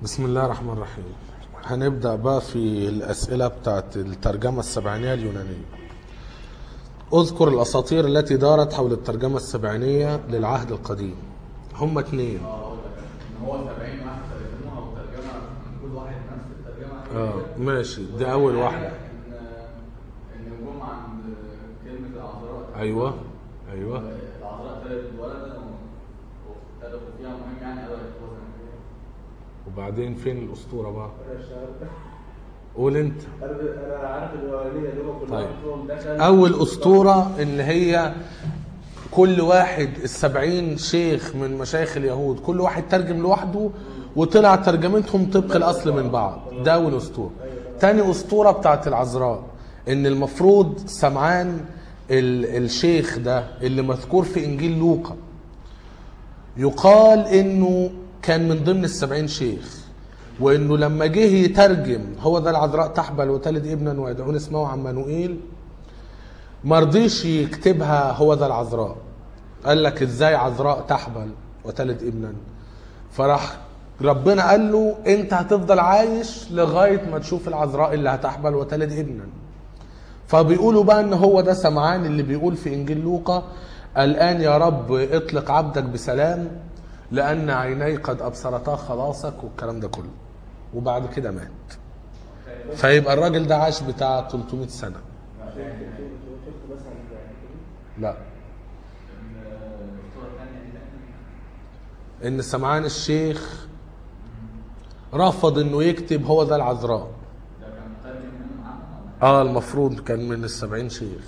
بسم الله الرحمن الرحيم هنبدأ بقى في الأسئلة بتاعت الترجمة السبعينية اليونانية اذكر الأساطير التي دارت حول الترجمة السبعينية للعهد القديم هم اتنين اقول لك ان هو 70 واحد ترجموها وترجمه من كل واحد نفس الترجمه اه ماشي دي أول واحدة ان ان جم عند كلمه العذراء أيوه أيوه العذراء تلد ولدا واختلفوا فيها مهم يعني قالوا هيتجوزها وبعدين فين الأسطورة بقى انا اشتغلت قول أنت انا انا عارف الاولانيه اللي هم كلهم طيب. فيهم دخل أول أسطورة إن هي كل واحد السبعين شيخ من مشايخ اليهود كل واحد ترجم لوحده وطلع ترجمتهم طبق الأصل من بعض ده أول أسطورة تاني أسطورة بتاعت العذراء إن المفروض سمعان ال- الشيخ ده اللي مذكور في إنجيل لوقا يقال إنه كان من ضمن السبعين شيخ وإنه لما جه يترجم هو ذا العذراء تحبل وتلد ابنا ويدعون اسمه عمانوئيل مرضيش يكتبها هو ذا العذراء قال لك ازاي عذراء تحبل وتلد ابنا فراح ربنا قال له انت هتفضل عايش لغايه ما تشوف العذراء اللي هتحبل وتلد ابنا فبيقولوا بقى ان هو ده سمعان اللي بيقول في انجيل لوقا الان يا رب اطلق عبدك بسلام لان عيني قد ابصرتا خلاصك والكلام ده كله وبعد كده مات فيبقى الراجل ده عاش بتاع 300 سنه شفت بس عن لا الصوره الثانيه دي ان سمعان الشيخ رفض انه يكتب هو ذا العذراء ده كان مترجم منهم عنها اه المفروض كان من السبعين شيخ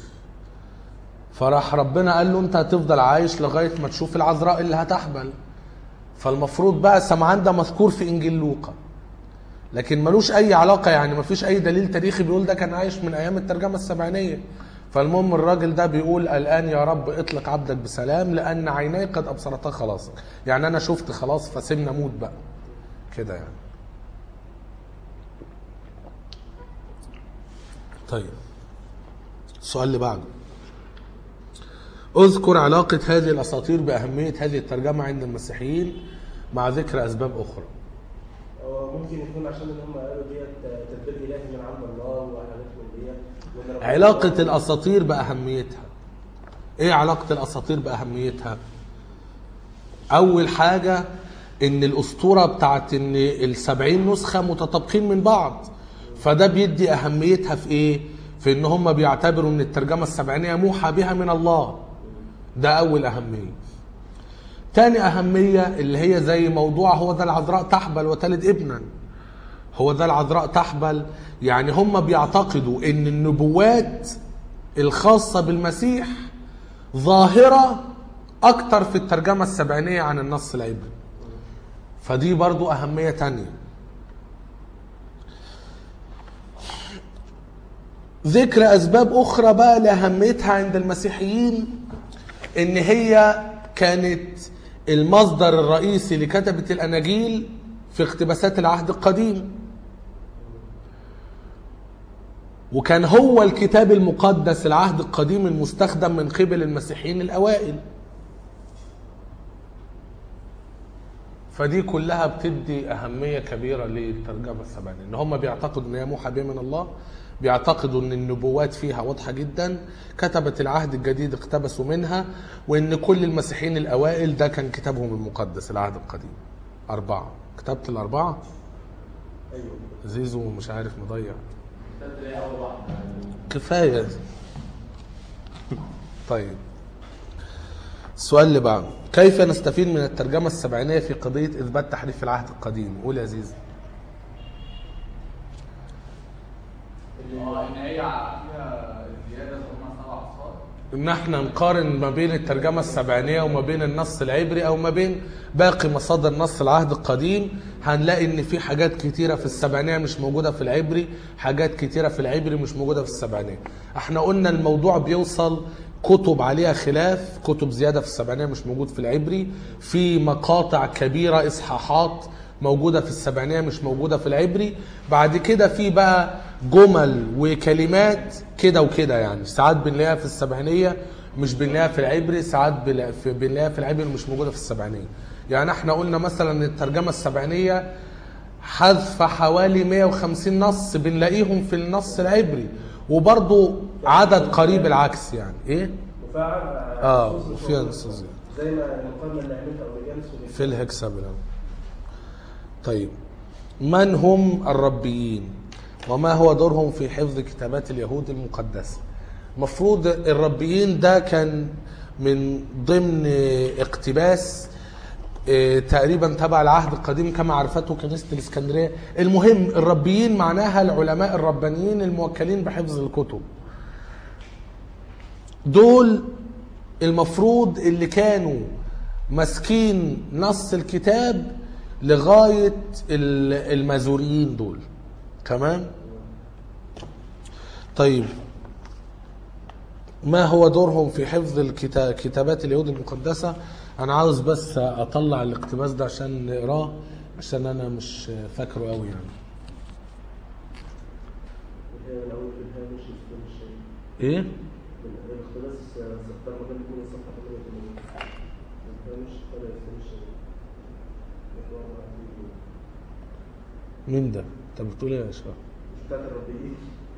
فراح ربنا قال له انت هتفضل عايش لغاية ما تشوف العذراء اللي هتحبل فالمفروض بقى سمعان ده مذكور في انجيل لوقا لكن ملوش اي علاقة يعني مفيش اي دليل تاريخي بيقول ده كان عايش من ايام الترجمة السبعينية فالمهم الراجل ده بيقول الان يا رب اطلق عبدك بسلام لان عيني قد ابصرتا خلاصك يعني انا شفت خلاص فسيبنا موت بقى كده يعني طيب السؤال اللي بعده اذكر علاقة هذه الأساطير بأهمية هذه الترجمة عند المسيحيين مع ذكر أسباب أخرى هو ممكن يكون عشان ان هم قالوا ديت تدبير الهي من عند الله وحاجات من ديت وإن ربنا- علاقة الأساطير بأهميتها إيه علاقة الأساطير بأهميتها أول حاجة إن الأسطورة بتاعت إن السبعين نسخة متطابقين من بعض فده بيدي أهميتها في إيه؟ في إن هم بيعتبروا إن الترجمة السبعينية موحى بها من الله ده أول أهمية تاني أهمية اللي هي زي موضوع هو ذا العذراء تحبل وتلد ابنا هو ذا العذراء تحبل يعني هم بيعتقدوا ان النبوات الخاصة بالمسيح ظاهرة اكتر في الترجمة السبعينية عن النص العبري فدي برضو اهمية تانية ذكر اسباب اخرى بقى لاهميتها عند المسيحيين ان هي كانت المصدر الرئيسي لكتبة الاناجيل في اقتباسات العهد القديم وكان هو الكتاب المقدس العهد القديم المستخدم من قبل المسيحيين الاوائل فدي كلها بتدي اهميه كبيره للترجمه السبعينيه ان هم بيعتقدوا ان هي موحى بها من الله بيعتقدوا ان النبوات فيها واضحه جدا كتبه العهد الجديد اقتبسوا منها وان كل المسيحيين الاوائل ده كان كتابهم المقدس العهد القديم اربعه كتبت الاربعه ايوه زيزو مش عارف مضيع كتبت ليه اول واحده كفايه طيب السؤال اللي بعده كيف نستفيد من الترجمة السبعينية في قضية إثبات تحريف العهد القديم؟ قول يا عزيز. اه ان هي فيها زياده هم سبع اصفار إن احنا نقارن ما بين الترجمة السبعينية وما بين النص العبري أو ما بين باقي مصادر نص العهد القديم هنلاقي إن في حاجات كتيرة في السبعينية مش موجودة في العبري، حاجات كتيرة في العبري مش موجودة في السبعينية. احنا قلنا الموضوع بيوصل كتب عليها خلاف، كتب زيادة في السبعينية مش موجود في العبري، في مقاطع كبيرة إصحاحات موجودة في السبعينية مش موجودة في العبري بعد كده في بقى جمل وكلمات كده وكده يعني ساعات بنلاقيها في السبعينية مش بنلاقيها في العبري ساعات بلا- في- بنلاقيها في العبري مش موجودة في السبعينية يعني احنا قلنا مثلا ان الترجمة السبعينية حذف حوالي 150 نص بنلاقيهم في النص العبري وبرضو عدد قريب العكس يعني ايه وفعل اه فيها نص زيادة. زي ما المقارنه اللي عملتها اوريجانس في الهكسابيلان طيب من هم الربيين وما هو دورهم في حفظ كتابات اليهود المقدسة مفروض الربيين ده كان من ضمن اقتباس اه، تقريبا تبع العهد القديم كما عرفته كنيسة الإسكندرية المهم الربيين معناها العلماء الربانيين الموكلين بحفظ الكتب دول المفروض اللي كانوا ماسكين نص الكتاب لغاية ال- المازوريين دول تمام طيب ما هو دورهم في حفظ الكتا- كتابات اليهود المقدسة أنا عاوز بس أطلع الاقتباس ده عشان نقراه عشان أنا مش فاكره قوي يعني هي من اول الهامش يكون الشيء إيه؟ الاقتباس سبتمبر مكان يكون الصفحه 88 الهامش ولا يكون الشيء مين ده؟ أنت بتقول إيه يا شباب؟ بتاعت الربيين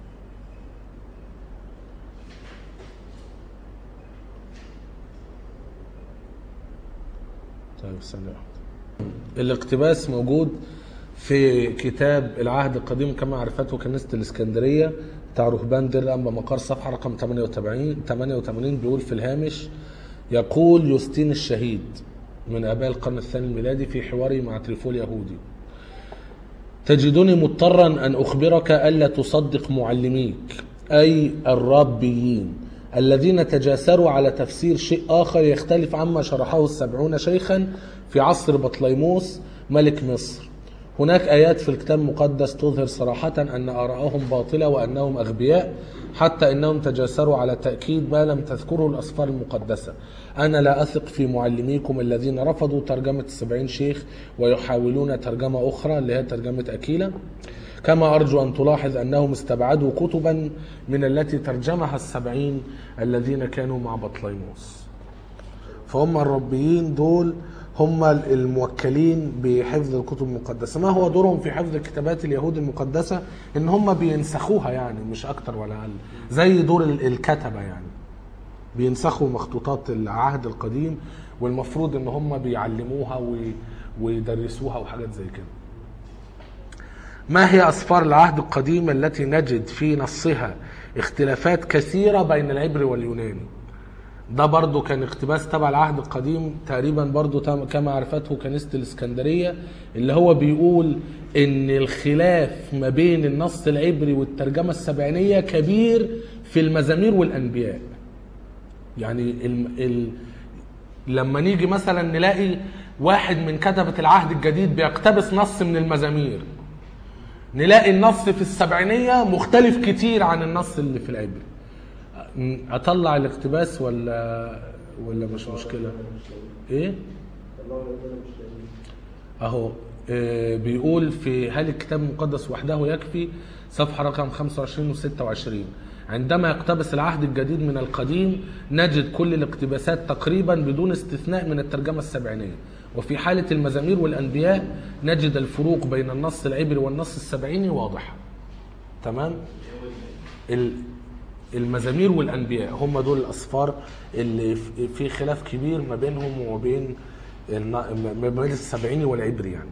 طيب ثانية واحدة. الاقتباس موجود في كتاب العهد القديم كما عرفته كنيسة الإسكندرية بتاع رهبان دير الأنبا مقار صفحة رقم 88 88 بيقول في الهامش يقول يوستين الشهيد من آباء القرن الثاني الميلادي في حواره مع تليفون يهودي تجدني مضطرا أن أخبرك ألا تصدق معلميك أي الربيين الذين تجاسروا على تفسير شيء آخر يختلف عما شرحه السبعون شيخا في عصر بطليموس ملك مصر هناك آيات في الكتاب المقدس تظهر صراحة أن آراءهم باطلة وأنهم أغبياء حتى أنهم تجاسروا على تأكيد ما لم تذكره الأسفار المقدسة أنا لا أثق في معلميكم الذين رفضوا ترجمة السبعين شيخ ويحاولون ترجمة أخرى اللي هي ترجمة أكيلة كما أرجو أن تلاحظ أنهم استبعدوا كتبا من التي ترجمها السبعين الذين كانوا مع بطليموس فهم الربيين دول هم الموكلين بحفظ الكتب المقدسة ما هو دورهم في حفظ كتابات اليهود المقدسة ان هم بينسخوها يعني مش اكتر ولا اقل زي دور ال- الكتبة يعني بينسخوا مخطوطات العهد القديم والمفروض ان هم بيعلموها وي- ويدرسوها وحاجات زي كده ما هي أسفار العهد القديم التي نجد في نصها اختلافات كثيرة بين العبري واليوناني ده برضو كان اقتباس تبع العهد القديم تقريبا برضو تم- كما عرفته كنيسة الإسكندرية اللي هو بيقول إن الخلاف ما بين النص العبري والترجمة السبعينية كبير في المزامير والأنبياء يعني ال... ال... لما نيجي مثلا نلاقي واحد من كتبة العهد الجديد بيقتبس نص من المزامير نلاقي النص في السبعينية مختلف كتير عن النص اللي في العبري اطلع الاقتباس ولا ولا مش مشكلة ايه الله يقدر مش لاقيين اهو آه، بيقول في هل الكتاب المقدس وحده يكفي صفحة رقم 25 و 26 عندما يقتبس العهد الجديد من القديم نجد كل الاقتباسات تقريبا بدون استثناء من الترجمة السبعينية وفي حالة المزامير والأنبياء نجد الفروق بين النص العبري والنص السبعيني واضحة تمام ال- المزامير والأنبياء هم دول الأسفار اللي في- في خلاف كبير ما بينهم وبين الن- ما بين السبعيني والعبري يعني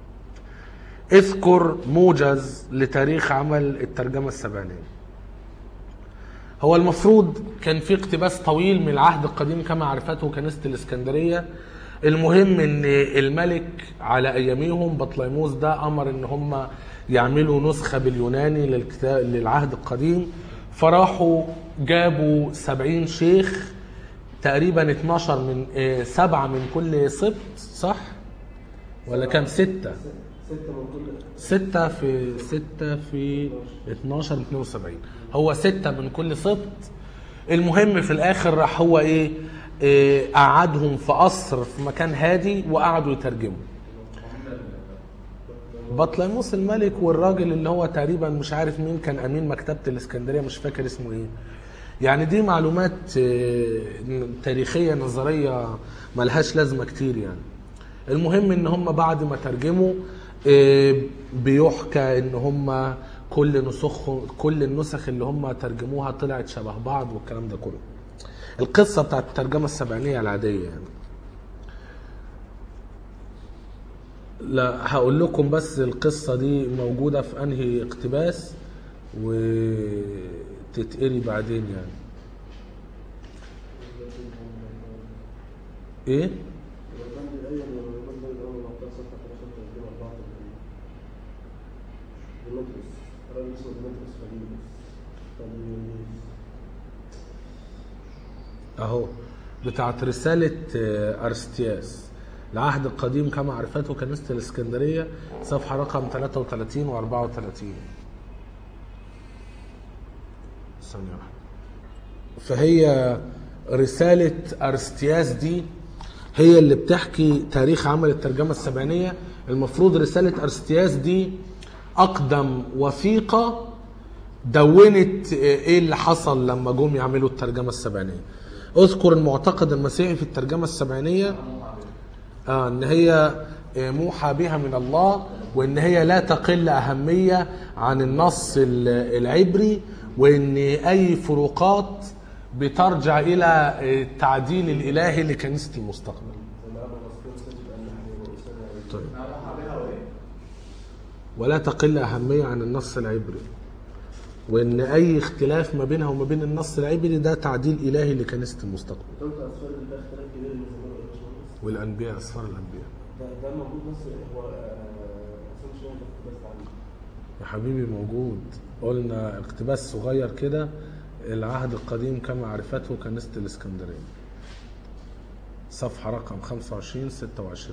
اذكر موجز لتاريخ عمل الترجمة السبعينية هو المفروض كان في اقتباس طويل من العهد القديم كما عرفته كنيسة الإسكندرية المهم ان الملك على اياميهم بطليموس ده امر ان هم يعملوا نسخة باليوناني للكتاب للعهد القديم فراحوا جابوا سبعين شيخ تقريبا 12 من آه، سبعة من كل سبط صح؟ ولا كام ستة؟ ستة من كل ستة في ستة في 12 ب 72 هو ستة من كل سبط المهم في الآخر راح هو إيه, إيه قعدهم في قصر في مكان هادي وقعدوا يترجموا بطليموس الملك والراجل اللي هو تقريبا مش عارف مين كان امين مكتبه الاسكندريه مش فاكر اسمه ايه يعني دي معلومات آه، تاريخيه نظريه ملهاش لازمه كتير يعني المهم ان هم بعد ما ترجموا آه، بيحكى ان هم كل نسخ كل النسخ اللي هم ترجموها طلعت شبه بعض والكلام ده كله القصة بتاعت الترجمة السبعينية العادية يعني لا هقول لكم بس القصة دي موجودة في أنهي اقتباس وتتقري بعدين يعني ايه البند الأول والبند الأول مقطع صفحة 13 ديمتريوس راجل اسمه ديمتريوس فاليوس فاليوس اهو بتاعت رسالة آه، أرستياس العهد القديم كما عرفته كنيسة الإسكندرية صفحة رقم 33 و 34 ثانية واحدة فهي رسالة أرستياس دي هي اللي بتحكي تاريخ عمل الترجمة السبعينية المفروض رسالة أرستياس دي أقدم وثيقة دونت ايه اللي حصل لما جم يعملوا الترجمة السبعينية اذكر المعتقد المسيحي في الترجمة السبعينية آه ان هي آه، موحى بها من الله وان هي لا تقل اهمية عن النص ال- العبري وان اي فروقات بترجع الى التعديل الالهي لكنيسة المستقبل طيب. ولا تقل أهمية عن النص العبري وإن أي اختلاف ما بينها وما بين النص العبري ده تعديل إلهي لكنيسة المستقبل قلت أسفار ده اختلاف كبير من زمان يا باشمهندس والأنبياء أسفار الأنبياء ده ده موجود بس هو أصلا مش موجود بس عنه يا حبيبي موجود قلنا اقتباس صغير كده العهد القديم كما عرفته كنيسة الإسكندرية صفحة رقم 25 26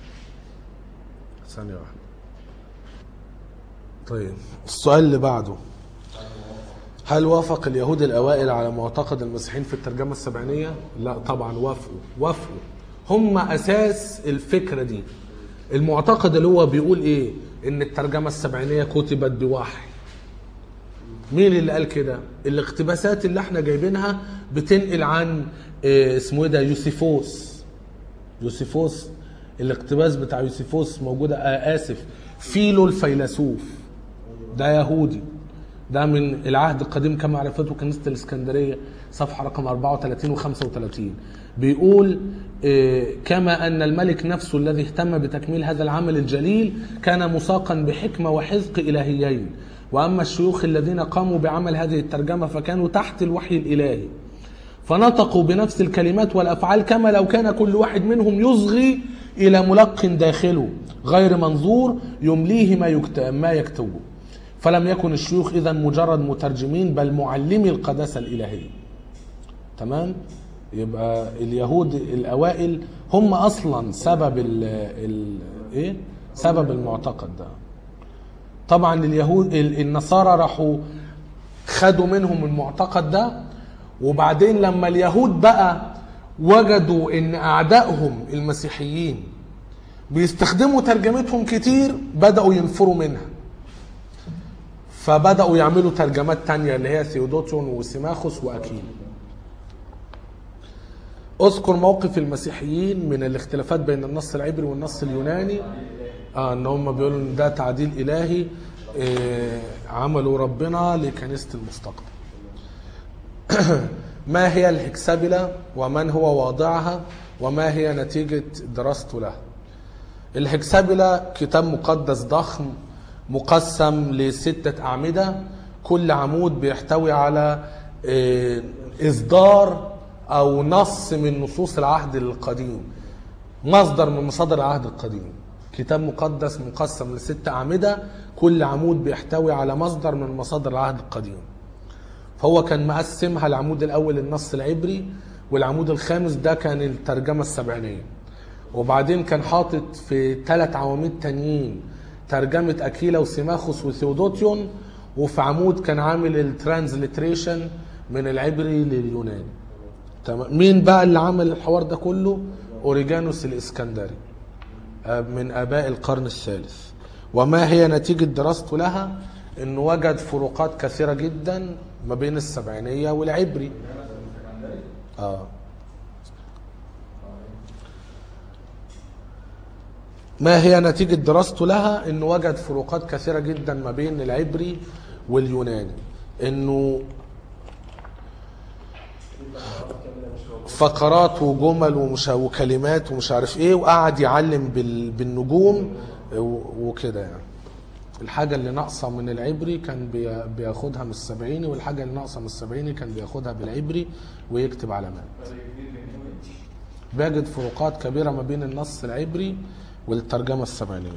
ثانية واحدة طيب السؤال اللي بعده هل وافق اليهود الأوائل على معتقد المسيحيين في الترجمة السبعينية؟ لا طبعا وافقوا وافقوا هم أساس الفكرة دي المعتقد اللي هو بيقول إيه؟ إن الترجمة السبعينية كتبت بوحي مين اللي قال كده؟ الاقتباسات اللي احنا جايبينها بتنقل عن اه اسمه ايه ده يوسيفوس يوسيفوس الاقتباس بتاع يوسيفوس موجودة آه آسف فيلو الفيلسوف ده يهودي ده من العهد القديم كما عرفته كنيسة الإسكندرية صفحة رقم 34 و 35 بيقول آه، كما أن الملك نفسه الذي اهتم بتكميل هذا العمل الجليل كان مساقا بحكمة وحذق إلهيين وأما الشيوخ الذين قاموا بعمل هذه الترجمة فكانوا تحت الوحي الإلهي فنطقوا بنفس الكلمات والافعال كما لو كان كل واحد منهم يصغي الى ملق داخله غير منظور يمليه ما يكتب ما يكتبه فلم يكن الشيوخ اذا مجرد مترجمين بل معلمي القداسه الالهيه تمام يبقى اليهود الاوائل هم اصلا سبب ال ال ايه سبب المعتقد ده طبعا اليهود ال- النصارى راحوا خدوا منهم المعتقد ده وبعدين لما اليهود بقى وجدوا ان اعدائهم المسيحيين بيستخدموا ترجمتهم كتير بدأوا ينفروا منها فبدأوا يعملوا ترجمات تانية اللي هي ثيودوتون وسيماخوس وأكيل اذكر موقف المسيحيين من الاختلافات بين النص العبري والنص اليوناني اه ان هم بيقولوا ان ده تعديل الهي آه عملوا ربنا لكنيسه المستقبل ما هي الهكسبلة ومن هو واضعها وما هي نتيجة دراسته لها الهكسبلة كتاب مقدس ضخم مقسم لستة أعمدة كل عمود بيحتوي على آه، إصدار أو نص من نصوص العهد القديم مصدر من مصادر العهد القديم كتاب مقدس مقسم لست أعمدة كل عمود بيحتوي على مصدر من مصادر العهد القديم فهو كان مقسمها العمود الاول النص العبري والعمود الخامس ده كان الترجمه السبعينيه وبعدين كان حاطط في ثلاث عواميد تانيين ترجمه اكيلا وسيماخوس وثيودوتيون وفي عمود كان عامل الترانزليتريشن من العبري لليوناني تمام مين بقى اللي عمل الحوار ده كله اوريجانوس الاسكندري آه، من اباء القرن الثالث وما هي نتيجه دراسته لها انه وجد فروقات كثيره جدا ما بين السبعينيه والعبري اه ما هي نتيجة دراسته لها انه وجد فروقات كثيرة جدا ما بين العبري واليوناني انه فقرات وجمل ومش وكلمات ومش عارف ايه وقعد يعلم بال... بالنجوم و- وكده يعني الحاجة اللي ناقصة من العبري كان بي- بياخدها من السبعيني والحاجة اللي ناقصة من السبعيني كان بياخدها بالعبري ويكتب علامات بيجد فروقات كبيرة ما بين النص العبري والترجمة السبعينية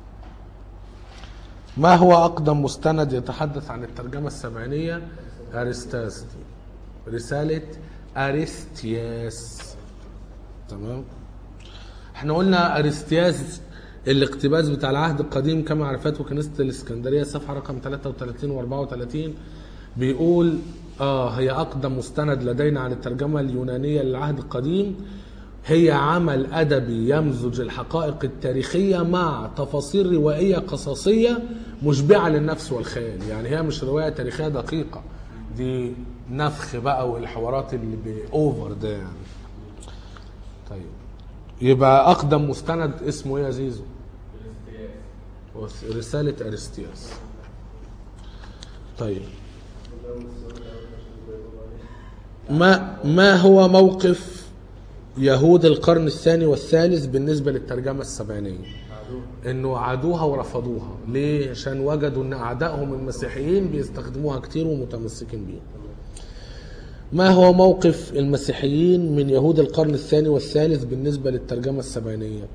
ما هو أقدم مستند يتحدث عن الترجمة السبعينية أرستاس رسالة أرستياس تمام احنا قلنا أرستياس الاقتباس بتاع العهد القديم كما عرفته كنيسة الإسكندرية صفحة رقم 33 و 34 بيقول اه هي أقدم مستند لدينا عن الترجمة اليونانية للعهد القديم هي عمل أدبي يمزج الحقائق التاريخية مع تفاصيل روائية قصصية مشبعة للنفس والخيال يعني هي مش رواية تاريخية دقيقة دي نفخ بقى والحوارات اللي بأوفر ده يعني طيب يبقى أقدم مستند اسمه إيه يا زيزو؟ رسالة أرستياس طيب ما ما هو موقف يهود القرن الثاني والثالث بالنسبة للترجمة السبعينية انه عادوها ورفضوها ليه عشان وجدوا ان اعدائهم المسيحيين بيستخدموها كتير ومتمسكين بيها ما هو موقف المسيحيين من يهود القرن الثاني والثالث بالنسبة للترجمة السبعينية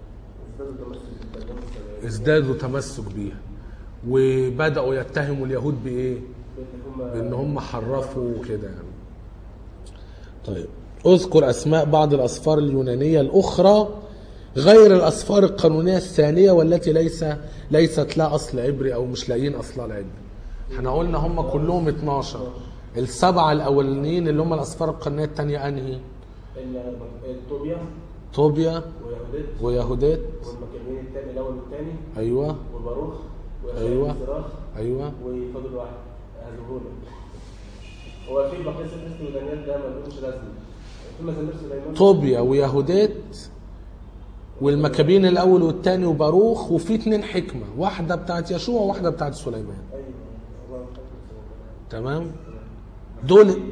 ازدادوا تمسك بيها وبدأوا يتهموا اليهود بإيه بأن هم حرفوا وكده يعني طيب اذكر اسماء بعض الاسفار اليونانيه الاخرى غير الاسفار القانونيه الثانيه والتي ليس ليست لها اصل عبري او مش لاقيين اصلها العبري احنا قلنا هم كلهم 12 السبعه الاولانيين اللي هم الاسفار القانونيه الثانيه انهي الطوبيا طوبيا ويهوديت ويهوديت والمكالمين الثاني الاول والثاني ايوه وباروخ أيوة. وصراخ ايوه وفاضل واحد هذهول هو في بقيه سفر ودانيال ده ملوش لازمه في مزامير سليمان طوبيا ويهوديت والمكابين الاول والثاني وباروخ وفي اتنين حكمه واحده بتاعت يشوع وواحده بتاعت سليمان ايوه الله يرحمه سليمان. تمام دول دول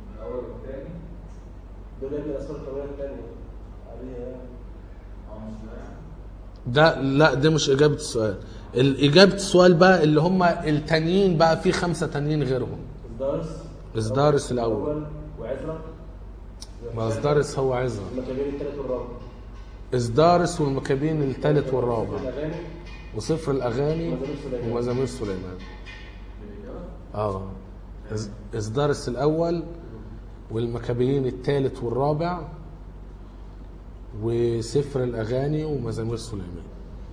يا ابني الاسفار القانونيه الثانيه عليها يعني. ده لا ده مش اجابه السؤال الاجابه السؤال بقى اللي هم التانيين بقى في خمسه تانيين غيرهم إصدارس إصدارس الأول. وعزرا ما اصدارس هو عزرا المكابين الثالث والرابع إصدارس والمكابين الثالث والرابع الاغاني وسفر الاغاني ومزامير سليمان. ومزامير سليمان اه إص- إصدارس الاول والمكابيين الثالث والرابع وسفر الاغاني ومزامير سليمان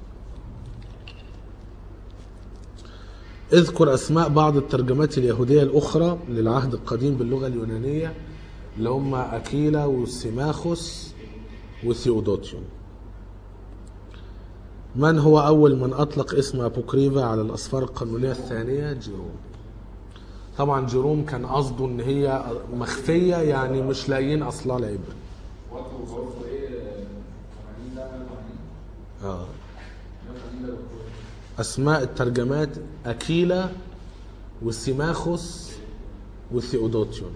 اذكر اسماء بعض الترجمات اليهوديه الاخرى للعهد القديم باللغه اليونانيه اللي هم اكيلا وسيماخوس وثيودوتيوم من هو أول من أطلق اسم أبوكريفا على الأسفار القانونية الثانية جيروم طبعا جيروم كان قصده ان هي مخفية يعني مش لاقيين أصلها العبري وقته وقته ايه 80 ده 180 آه. 180 ده دكتور أسماء الترجمات أكيلا وسيماخوس وثيودوتيون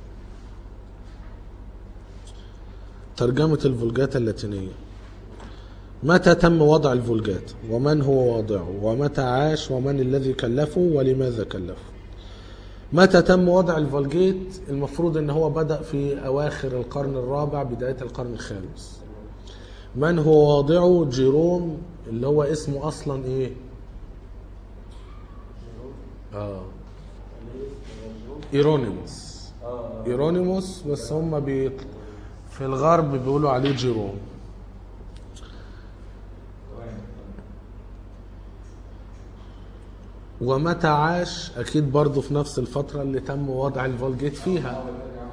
ترجمة الفولجات اللاتينية متى تم وضع الفولجات ومن هو واضعه ومتى عاش ومن الذي كلفه ولماذا كلفه متى تم وضع الفولجيت المفروض ان هو بدأ في اواخر القرن الرابع بداية القرن الخامس من هو واضعه جيروم اللي هو اسمه اصلا ايه اه ايرونيموس اه ايرونيموس بس هم بي في الغرب بيقولوا عليه جيروم ومتى عاش اكيد برضه في نفس الفتره اللي تم وضع الفولجيت فيها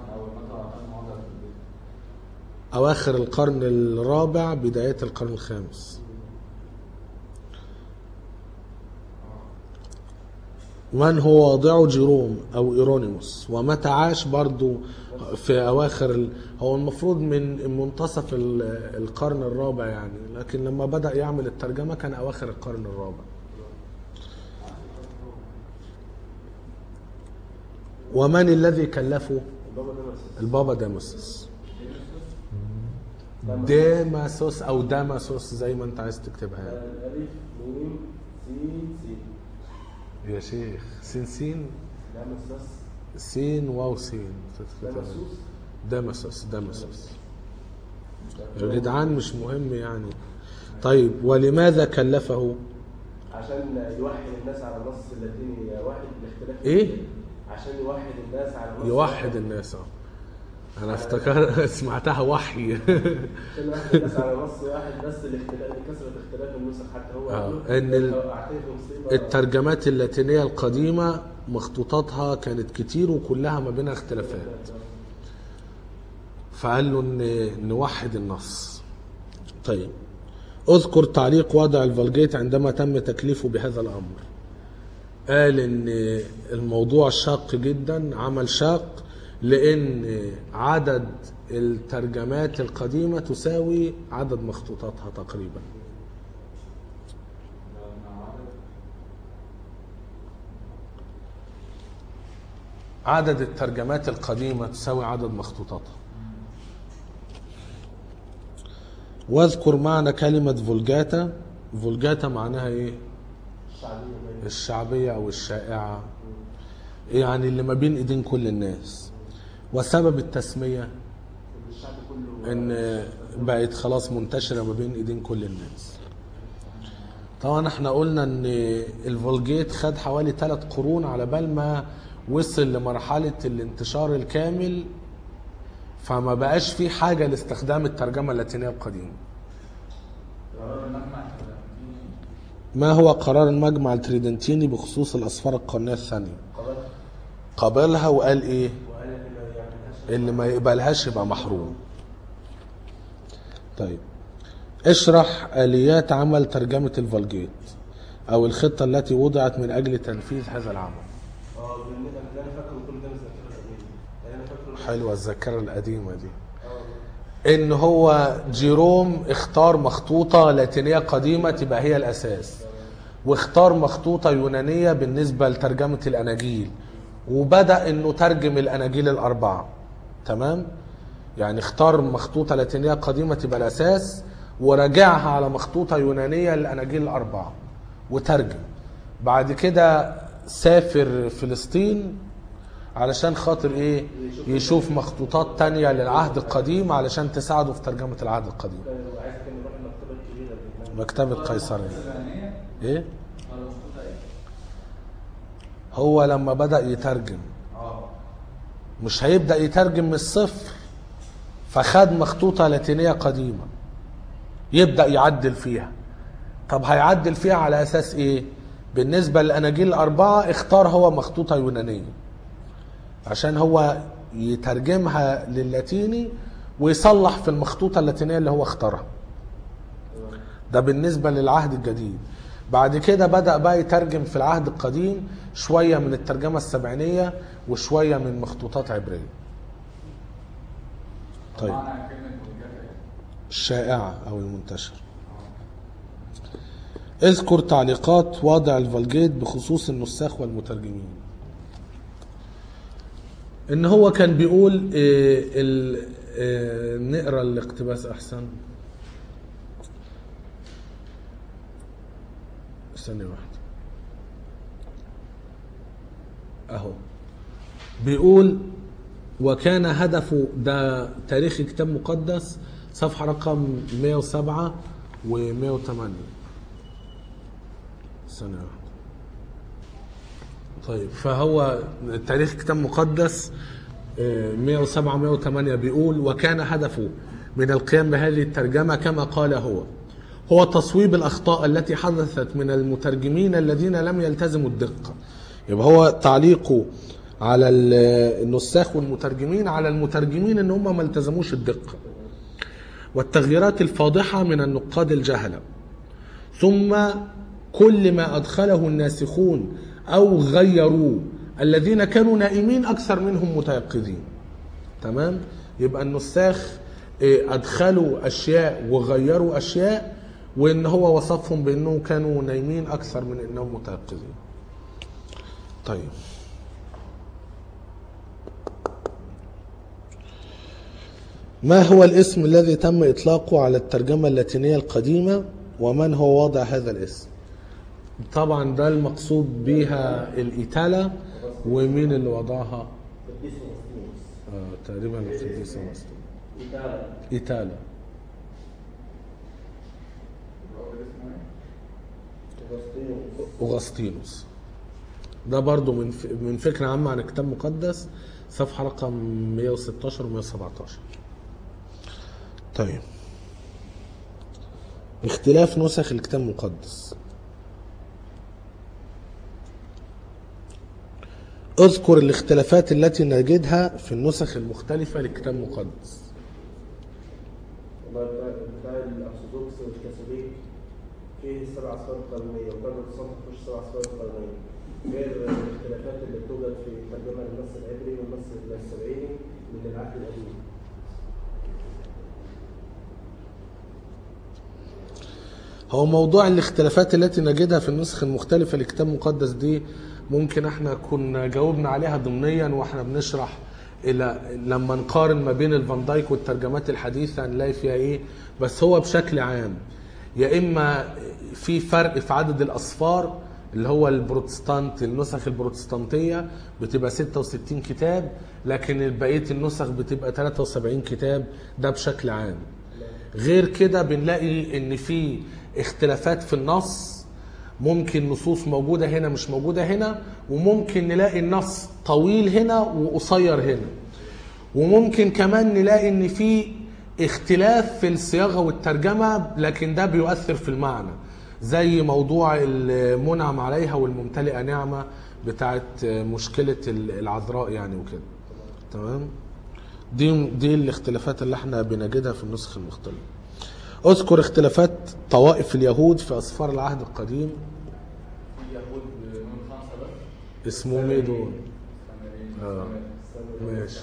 اواخر القرن الرابع بدايه القرن الخامس من هو واضعه جيروم او ايرونيموس ومتى عاش برضو في اواخر ال... هو المفروض من منتصف ال- القرن الرابع يعني لكن لما بدا يعمل الترجمه كان اواخر القرن الرابع ومن الذي كلفه البابا ده بس البابا داموسوس داماسوس او داماسوس زي ما انت عايز تكتبها يعني. الف ميم سين سين يا شيخ سين سين ده مساس سين واو سين ده مسوس داماسوس داماسوس يا جدعان مش مهم يعني طيب ولماذا كلفه عشان يوحد الناس على النص اللاتيني واحد الاختلاف ايه عشان يوحد الناس على النص يوحد الناس اه انا افتكر سمعتها وحي عشان يوحد الناس على نص واحد بس الاختلاف كثرة اختلاف النسخ حتى هو آه، قال إن ال- لو أعطيته مصيبة الترجمات اللاتينية القديمة مخطوطاتها كانت كتير وكلها ما بينها اختلافات فقال له ان نوحد النص طيب اذكر تعليق وضع الفالجيت عندما تم تكليفه بهذا الامر قال ان الموضوع شاق جدا عمل شاق لان عدد الترجمات القديمة تساوي عدد مخطوطاتها تقريبا عدد الترجمات القديمة تساوي عدد مخطوطاتها واذكر معنى كلمة فولجاتا فولجاتا معناها ايه الشعبية الشعبية او الشائعة يعني اللي ما بين ايدين كل الناس وسبب التسمية الشعب كله ان بقت خلاص منتشرة ما بين ايدين كل الناس طبعا احنا قلنا ان الفولجيت خد حوالي ثلاث قرون على بال ما وصل لمرحلة الانتشار الكامل فما بقاش في حاجة لاستخدام الترجمة اللاتينية القديمة قرار المجمع الترجمتيني ما هو قرار المجمع التريدنتيني بخصوص الأسفار القرنية الثانية قبل قابلها وقال ايه وقال اللي ما يعملهاش اللي ما يقبلهاش يبقى محروم طيب اشرح آليات عمل ترجمة الفالجيت أو الخطة التي وضعت من أجل تنفيذ هذا العمل اه بالنسبة اللي انا فاكره كل ده من الذاكرة القديمة يعني انا فاكره حلوة الذاكرة القديمة دي اه إن هو جيروم اختار مخطوطة لاتينية قديمة تبقى هي الأساس واختار مخطوطة يونانية بالنسبة لترجمة الأناجيل وبدأ إنه ترجم الأناجيل الأربعة تمام يعني اختار مخطوطة لاتينية قديمة تبقى الأساس ورجعها على مخطوطة يونانية للأناجيل الأربعة وترجم بعد كده سافر فلسطين علشان خاطر ايه يشوف مخطوطات تانية للعهد القديم علشان تساعده في ترجمة العهد القديم كان عايز كان يروح المكتبة الكبيرة دي مكتبة قيصرية الفلانية ايه ولا مخطوطة ايه؟ هو لما بدأ يترجم اه مش هيبدأ يترجم من الصفر فخد مخطوطة لاتينية قديمة يبدأ يعدل فيها طب هيعدل فيها على أساس إيه؟ بالنسبة للأناجيل الأربعة اختار هو مخطوطة يونانية عشان هو يترجمها للاتيني ويصلح في المخطوطة اللاتينية اللي هو اختارها ده بالنسبة للعهد الجديد بعد كده بدأ بقى يترجم في العهد القديم شوية من الترجمة السبعينية وشوية من مخطوطات عبرية طيب معنى كلمة مجافة ايه؟ الشائعة أو المنتشر اذكر تعليقات وضع الفالجيت بخصوص النساخ والمترجمين ان هو كان بيقول إيه ال إيه نقرا الاقتباس احسن ثانية واحدة اهو بيقول وكان هدفه ده تاريخ كتاب مقدس صفحة رقم 107 و 108 ثانية واحدة طيب فهو تاريخ كتاب مقدس آه، 107 108 بيقول وكان هدفه من القيام بهذه الترجمة كما قال هو هو تصويب الأخطاء التي حدثت من المترجمين الذين لم يلتزموا الدقة يبقى هو تعليقه على ال- النساخ والمترجمين على المترجمين ان هم ما التزموش الدقة والتغييرات الفاضحة من النقاد الجهلة ثم كل ما أدخله الناسخون أو غيروه الذين كانوا نائمين أكثر منهم متيقظين تمام يبقى النساخ إيه، أدخلوا أشياء وغيروا أشياء وإن هو وصفهم بأنهم كانوا نايمين أكثر من أنهم متيقظين طيب ما هو الاسم الذي تم إطلاقه على الترجمة اللاتينية القديمة ومن هو واضع هذا الاسم طبعا ده المقصود بها الإيتالا ومين اللي وضعها قديس اغسطينوس آه تقريبا القديس أغسطين ايطاليا إيتالا الراجل اسمه ايه؟ اغسطينوس أغسطينوس ده برضو من ف... من فكرة عامة عن الكتاب المقدس صفحة رقم 116 و 117 طيب اختلاف نسخ الكتاب المقدس اذكر الاختلافات التي نجدها في النسخ المختلفة للكتاب المقدس والله بتاع بتاع الارثوذكس والكاثوليك فيه السبع اسفار القانونيه وكان البروتستانت مفيهوش سبع اسفار القانونيه غير الاختلافات اللي بتوجد في ترجمه النص العبري والنص السبعيني من العهد القديم هو موضوع الاختلافات التي نجدها في النسخ المختلفة للكتاب المقدس دي ممكن احنا كنا جاوبنا عليها ضمنيا واحنا بنشرح الى لما نقارن ما بين الفان دايك والترجمات الحديثة هنلاقي فيها ايه بس هو بشكل عام يا اما في فرق في عدد الاصفار اللي هو البروتستانت النسخ البروتستانتية بتبقى 66 كتاب لكن بقية النسخ بتبقى 73 كتاب ده بشكل عام غير كده بنلاقي ان في اختلافات في النص ممكن نصوص موجودة هنا مش موجودة هنا وممكن نلاقي النص طويل هنا وقصير هنا وممكن كمان نلاقي ان في اختلاف في الصياغة والترجمة لكن ده بيؤثر في المعنى زي موضوع المنعم عليها والممتلئة نعمة بتاعت مشكلة العذراء يعني وكده تمام دي دي الاختلافات اللي احنا بنجدها في النسخ المختلفة اذكر اختلافات طوائف اليهود في اسفار العهد القديم في يهود من خمسة بس اسمهم ايه دول سامريين آه. ماشي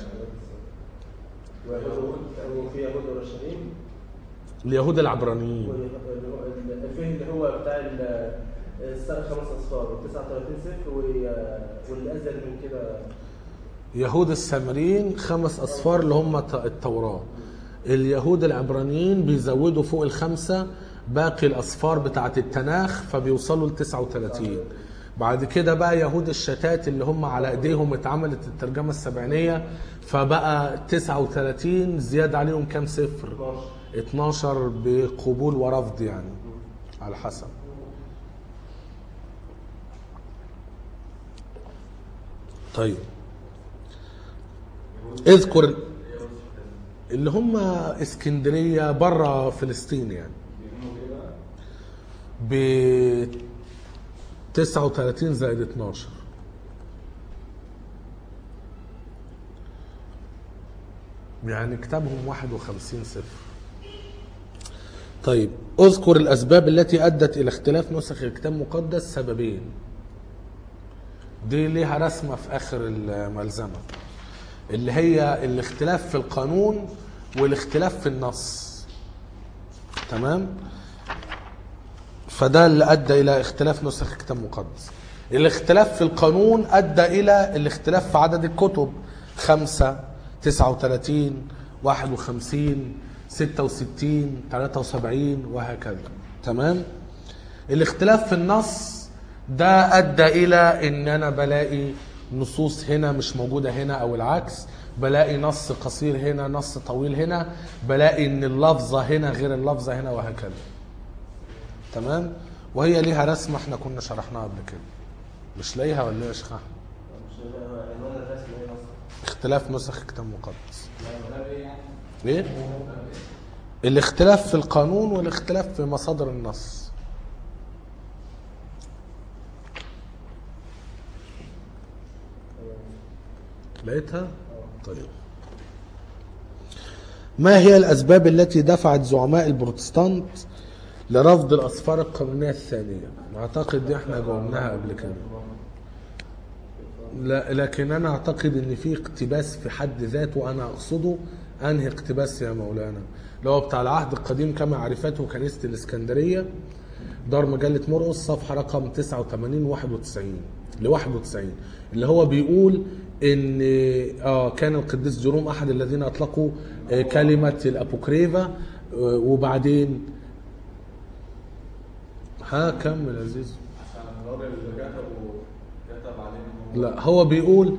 ويهود وفي يهود اورشليم اليهود العبرانيين فيه اللي هو بتاع ال- السنة خمس اصفار و39 سفر و- واللي ازيد من كده يهود السامريين خمس اصفار اللي هم ت- التوراة اليهود العبرانيين بيزودوا فوق الخمسة باقي الاصفار بتاعت التناخ فبيوصلوا ل 39 بعد كده بقى يهود الشتات اللي هم على ايديهم اتعملت الترجمة السبعينية فبقى 39 زيادة عليهم كام صفر 12 12 بقبول ورفض يعني على حسب طيب اذكر اللي هم اسكندريه بره فلسطين يعني ب 39 زائد 12 يعني كتابهم 51 صفر طيب اذكر الاسباب التي ادت الى اختلاف نسخ الكتاب المقدس سببين دي ليها رسمه في اخر الملزمه اللي هي الاختلاف في القانون والاختلاف في النص تمام فده اللي ادى الى اختلاف نسخ الكتاب المقدس الاختلاف في القانون ادى الى الاختلاف في عدد الكتب خمسة تسعة وثلاثين واحد وخمسين ستة وستين ثلاثة وسبعين وهكذا تمام الاختلاف في النص ده ادى الى ان انا بلاقي نصوص هنا مش موجودة هنا او العكس بلاقي نص قصير هنا نص طويل هنا بلاقي ان اللفظة هنا غير اللفظة هنا وهكذا تمام وهي ليها رسمة احنا كنا شرحناها قبل كده مش لاقيها ولا ايه يا شيخ احمد مش عنوان الرسم ايه اصلا اختلاف نسخ الكتاب المقدس ده ايه يعني؟ ايه الاختلاف في القانون والاختلاف في مصادر النص لقيتها طيب ما هي الاسباب التي دفعت زعماء البروتستانت لرفض الاسفار القانونيه الثانيه اعتقد دي احنا جاوبناها قبل كده لا لكن انا اعتقد ان في اقتباس في حد ذاته انا اقصده انهي اقتباس يا مولانا اللي هو بتاع العهد القديم كما عرفته كنيسه الاسكندريه دار مجله مرقس صفحه رقم 89 91 ل 91 اللي هو بيقول ان اه كان القديس جيروم احد الذين اطلقوا آه كلمه الابوكريفا آه وبعدين ها كمل يا عزيز عشان الراجل اللي كتبه كتب عليه ان هو لا هو بيقول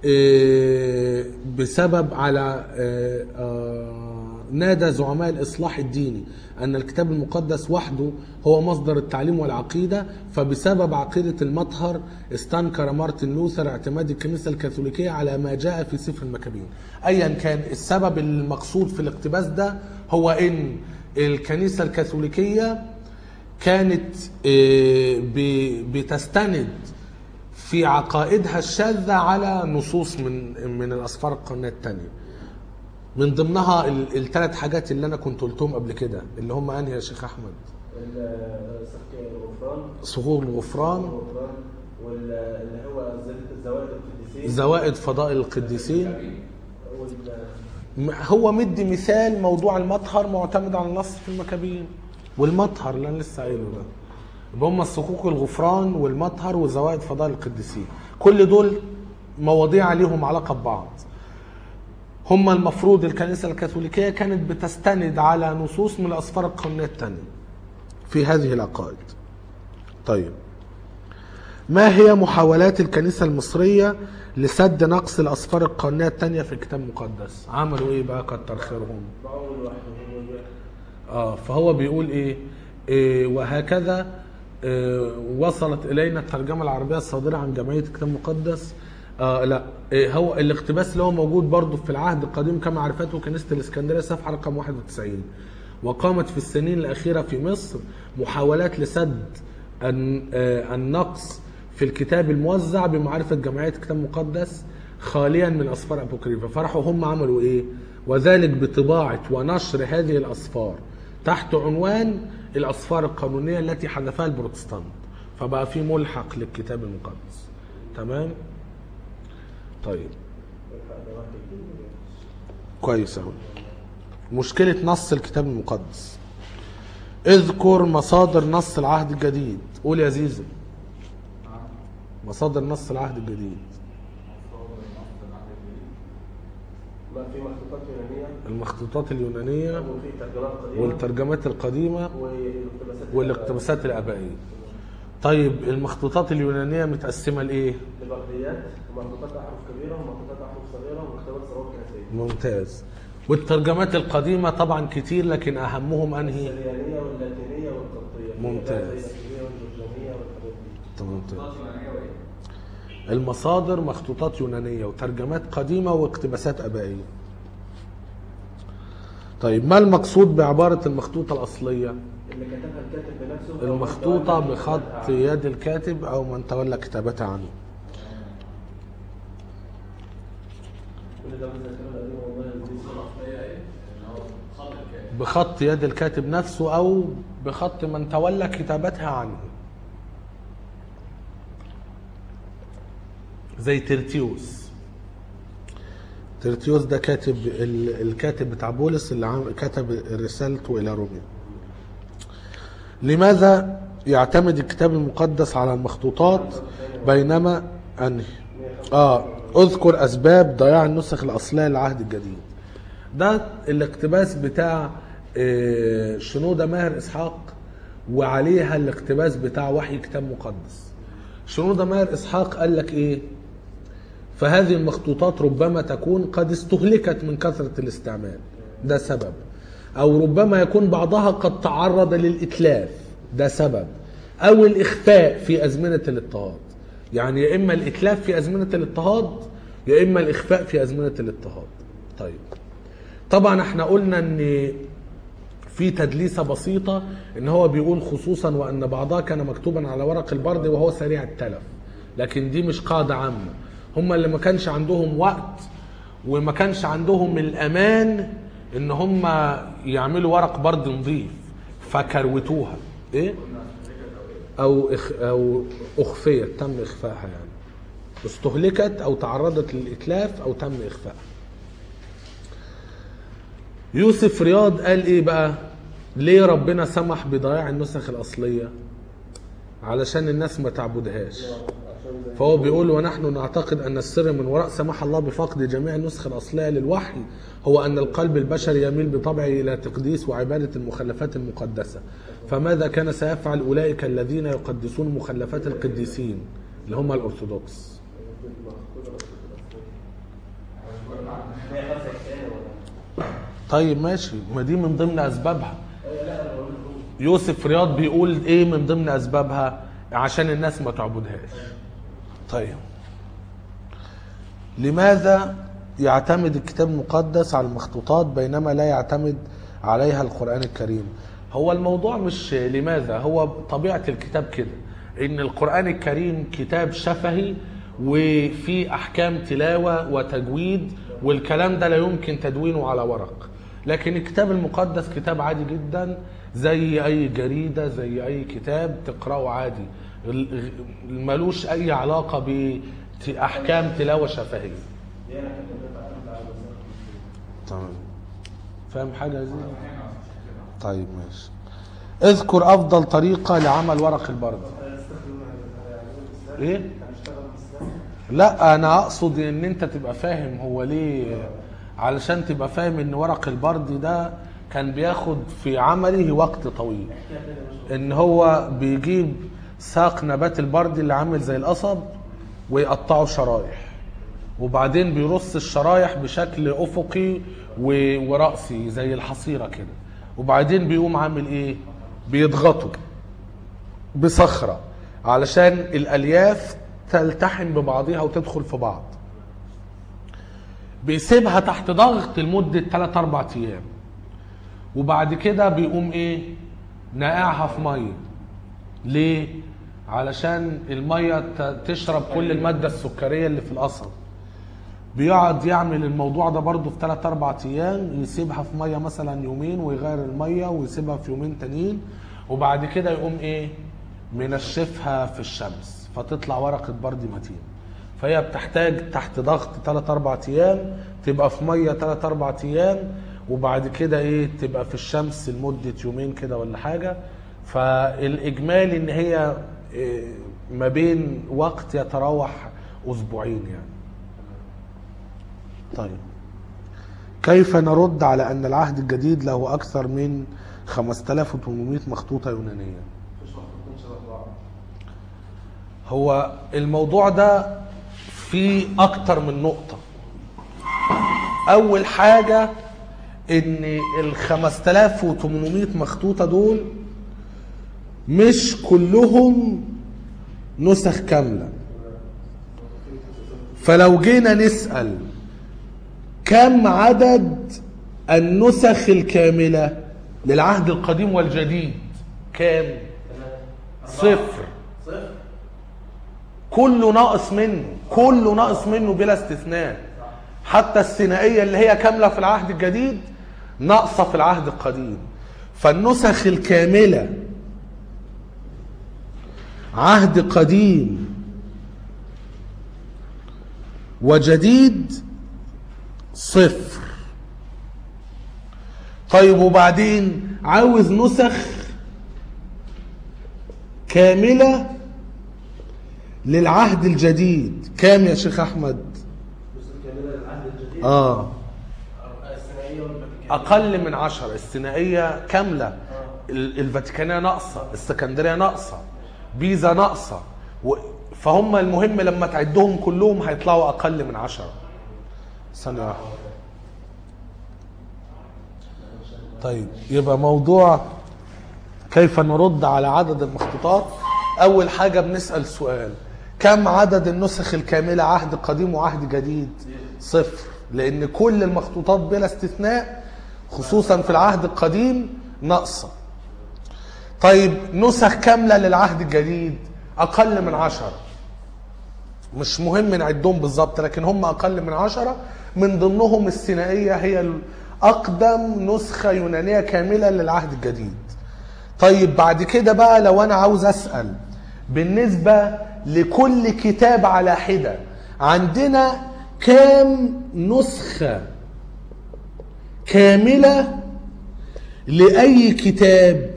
آه، بسبب على آه، آه، نادى زعماء الإصلاح الديني أن الكتاب المقدس وحده هو مصدر التعليم والعقيدة فبسبب عقيدة المطهر استنكر مارتن لوثر اعتماد الكنيسة الكاثوليكية على ما جاء في سفر المكابين أيا كان السبب المقصود في الاقتباس ده هو أن الكنيسة الكاثوليكية كانت آه، ب- بتستند في عقائدها الشاذة على نصوص من من الأسفار القرنية الثانية من ضمنها الثلاث حاجات اللي أنا كنت قلتهم قبل كده اللي هم أنهي يا شيخ أحمد ال- سفك الغفران صهور الغفران الغفران واللي هو زل- زوائد القديسين زوائد فضائل القديسين وال- م- هو مدي مثال موضوع المطهر معتمد على النص في المكابين والمطهر اللي انا لسه قايله ده يبقى هم الصكوك الغفران والمطهر وزوائد فضائل القديسين كل دول مواضيع ليهم علاقه ببعض هم المفروض الكنيسه الكاثوليكيه كانت بتستند على نصوص من الاسفار القرنيه الثانيه في هذه العقائد طيب ما هي محاولات الكنيسة المصرية لسد نقص الأسفار القرنية الثانية في الكتاب المقدس عملوا إيه بقى كتر خيرهم معول وحده والباقي. آه فهو بيقول إيه, إيه وهكذا إيه وصلت إلينا الترجمة العربية الصادرة عن جمعية الكتاب المقدس آه لا إيه هو الاقتباس اللي هو موجود برضه في العهد القديم كما عرفته كنيسة الإسكندرية صفحة رقم 91 وقامت في السنين الأخيرة في مصر محاولات لسد الن- آه، النقص في الكتاب الموزع بمعرفة جمعية الكتاب المقدس خاليا من أسفار أبوكريفا فراحوا هم عملوا إيه وذلك بطباعة ونشر هذه الأسفار تحت عنوان الأسفار القانونية التي حذفها البروتستانت فبقى في ملحق للكتاب المقدس تمام طيب كويس أوي مشكلة نص الكتاب المقدس اذكر مصادر نص العهد الجديد قول يا زيزو مصادر نص العهد الجديد بقى في مخطوطات يونانية المخطوطات اليونانية وفي ترجمات قديمة والترجمات القديمة والاقتباسات والاقتباسات الآبائية طيب المخطوطات اليونانية متقسمة لإيه؟ لبرديات ومخطوطات أحرف كبيرة ومخطوطات أحرف صغيرة ومكتبات ثروات كنسية ممتاز والترجمات القديمة طبعا كتير لكن أهمهم أنهي؟ السريانية واللاتينية والقبطية ممتاز. زي اللاتينية والجورجانية والحاجات دي ممتاز خطوط يونانية وايه؟ المصادر مخطوطات يونانية وترجمات قديمة واقتباسات أبائية طيب ما المقصود بعبارة المخطوطة الأصلية؟ اللي كتبها الكاتب بنفسه أو من المخطوطة تولى بخط كتابتها. يد الكاتب أو من تولى كتابتها عنه كل ده من الذاكرة القديمة والله يزيد هي ايه؟ ان هو خط الكاتب بخط يد الكاتب نفسه أو بخط من تولى كتابتها عنه زي ترتيوس ترتيوس ده كاتب ال- الكاتب بتاع بولس اللي عم- كتب رسالته إلى روميا لماذا يعتمد الكتاب المقدس على المخطوطات بينما أنهي آه أذكر أسباب ضياع النسخ الأصلية للعهد الجديد ده الاقتباس بتاع آه، شنودة ماهر إسحاق وعليها الاقتباس بتاع وحي كتاب مقدس شنودة ماهر إسحاق قال لك إيه فهذه المخطوطات ربما تكون قد استهلكت من كثرة الاستعمال ده سبب أو ربما يكون بعضها قد تعرض للإتلاف ده سبب أو الإخفاء في أزمنة الاضطهاد يعني يا إما الإتلاف في أزمنة الاضطهاد يا إما الإخفاء في أزمنة الاضطهاد طيب طبعا احنا قلنا ان في تدليسه بسيطه ان هو بيقول خصوصا وان بعضها كان مكتوبا على ورق البرد وهو سريع التلف لكن دي مش قاعده عامه هم اللي ما كانش عندهم وقت وما كانش عندهم الامان ان هم يعملوا ورق برد نظيف فكروتوها ايه او إخ او اخفيت تم اخفائها يعني استهلكت او تعرضت للاتلاف او تم اخفائها يوسف رياض قال ايه بقى ليه ربنا سمح بضياع النسخ الاصليه علشان الناس ما تعبدهاش عشان زي فهو بيقول ونحن نعتقد ان السر من وراء سماح الله بفقد جميع النسخ الاصليه للوحي هو ان القلب البشري يميل بطبعه الى تقديس وعباده المخلفات المقدسه فماذا كان سيفعل اولئك الذين يقدسون مخلفات القديسين اللي هم الارثوذكس هي خمسة كتاني ولا طيب ماشي ما دي من ضمن اسبابها يوسف رياض بيقول ايه من ضمن اسبابها عشان الناس ما تعبدهاش طيب لماذا يعتمد الكتاب المقدس على المخطوطات بينما لا يعتمد عليها القرآن الكريم هو الموضوع مش لماذا هو طبيعة الكتاب كده ان القرآن الكريم كتاب شفهي وفي احكام تلاوة وتجويد والكلام ده لا يمكن تدوينه على ورق لكن الكتاب المقدس كتاب عادي جدا زي اي جريدة زي اي كتاب تقرأه عادي ال- ملوش اي علاقة باحكام تلاوة شفهية دي انا كنت بتعرف على المسافة. تمام فاهم حاجة زي طيب ماشي اذكر افضل طريقة لعمل ورق البرد ايه لا انا اقصد ان انت تبقى فاهم هو ليه علشان تبقى فاهم ان ورق البرد ده كان بياخد في عمله وقت طويل ان هو بيجيب ساق نبات البرد اللي عامل زي القصب ويقطعه شرايح وبعدين بيرص الشرايح بشكل افقي و- ورأسي زي الحصيرة كده وبعدين بيقوم عامل ايه بيضغطه بصخرة علشان الالياف تلتحم ببعضها وتدخل في بعض بيسيبها تحت ضغط لمدة 3 4 ايام وبعد كده بيقوم ايه نقعها في ميه ليه علشان الميه ت- تشرب كل الماده السكريه اللي في القصب بيقعد يعمل الموضوع ده برضه في 3 4 ايام يسيبها في ميه مثلا يومين ويغير الميه ويسيبها في يومين تانيين وبعد كده يقوم ايه منشفها في الشمس فتطلع ورقه برد متين فهي بتحتاج تحت ضغط 3 4 ايام تبقى في ميه 3 4 ايام وبعد كده ايه تبقى في الشمس لمده يومين كده ولا حاجه فالاجمالي ان هي إيه، ما بين وقت يتراوح اسبوعين يعني طيب كيف نرد على ان العهد الجديد له اكثر من 5800 مخطوطه يونانيه مش محطوطين شبه بعض هو الموضوع ده فيه اكتر من نقطة اول حاجة ان ال 5800 مخطوطة دول مش كلهم نسخ كاملة فلو جينا نسأل كم عدد النسخ الكاملة للعهد القديم والجديد كام صفر صفر كله ناقص منه كله ناقص منه بلا استثناء حتى الثنائية اللي هي كاملة في العهد الجديد ناقصة في العهد القديم فالنسخ الكاملة عهد قديم وجديد صفر طيب وبعدين عاوز نسخ كامله للعهد الجديد كام يا شيخ احمد نسخ كاملة للعهد الجديد اه الثنائية والفاتيكان اقل من عشرة الثنائيه كامله ال- الفاتيكانيه ناقصه السكندريه ناقصه بيزا ناقصه و- فهم المهم لما تعدهم كلهم هيطلعوا اقل من عشرة ثانيه واحده طيب يبقى موضوع كيف نرد على عدد المخطوطات اول حاجه بنسال سؤال كم عدد النسخ الكامله عهد قديم وعهد جديد صفر لان كل المخطوطات بلا استثناء خصوصا في العهد القديم ناقصه طيب نسخ كامله للعهد الجديد اقل من عشرة مش مهم نعدهم بالظبط لكن هم اقل من عشرة من ضمنهم الثنائيه هي اقدم نسخه يونانيه كامله للعهد الجديد طيب بعد كده بقى لو انا عاوز اسال بالنسبه لكل كتاب على حدة عندنا كام نسخة كاملة لأي كتاب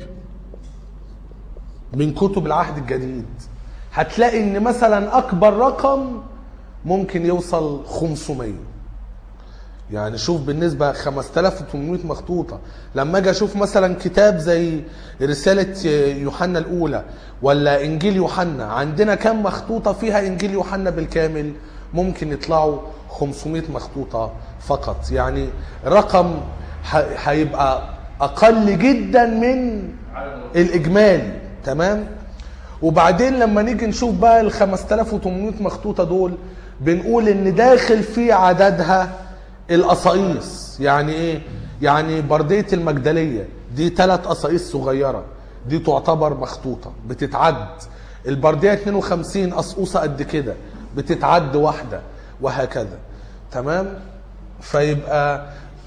من كتب العهد الجديد هتلاقي ان مثلا اكبر رقم ممكن يوصل 500 يعني شوف بالنسبة 5800 مخطوطة لما اجي اشوف مثلا كتاب زي رسالة يوحنا الاولى ولا انجيل يوحنا عندنا كم مخطوطة فيها انجيل يوحنا بالكامل ممكن يطلعوا 500 مخطوطة فقط يعني رقم ه- هيبقى اقل جدا من الاجمالي تمام وبعدين لما نيجي نشوف بقى ال 5800 مخطوطه دول بنقول ان داخل في عددها القصايص يعني ايه يعني برديه المجدليه دي ثلاث قصايص صغيره دي تعتبر مخطوطه بتتعد البرديه 52 قصقوصه قد كده بتتعد واحده وهكذا تمام فيبقى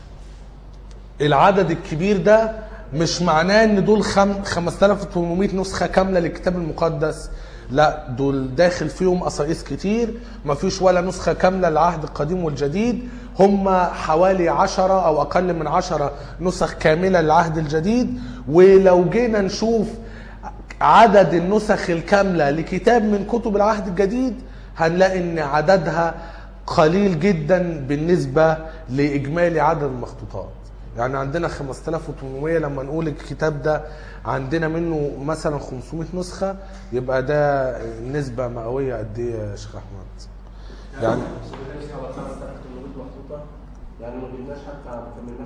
العدد الكبير ده مش معناه ان دول خم... 5800 نسخه كامله للكتاب المقدس لا دول داخل فيهم قصائص كتير ما فيش ولا نسخه كامله للعهد القديم والجديد هم حوالي عشرة او اقل من عشرة نسخ كامله للعهد الجديد ولو جينا نشوف عدد النسخ الكامله لكتاب من كتب العهد الجديد هنلاقي ان عددها قليل جدا بالنسبه لاجمالي عدد المخطوطات يعني عندنا 5800 لما نقول الكتاب ده عندنا منه مثلا 500 نسخة يبقى ده نسبة مئوية قد ايه يا شيخ احمد؟ يعني 5800 مخطوطة يعني ما جبناش حتى ما كملناش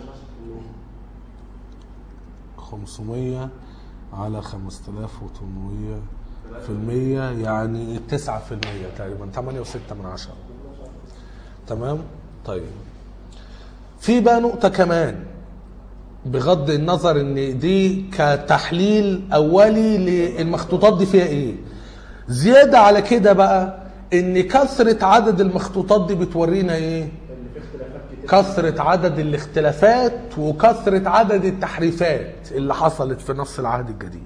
10% 500 على 5800 في المية يعني 9% تقريبا 8 و6 من عشرة تمام طيب في بقى نقطة كمان بغض النظر ان دي كتحليل اولي للمخطوطات دي فيها ايه زيادة على كده بقى ان كثرة عدد المخطوطات دي بتورينا ايه اللي فيه اختلافات كتير كثرة عدد الاختلافات وكثرة عدد التحريفات اللي حصلت في نص العهد الجديد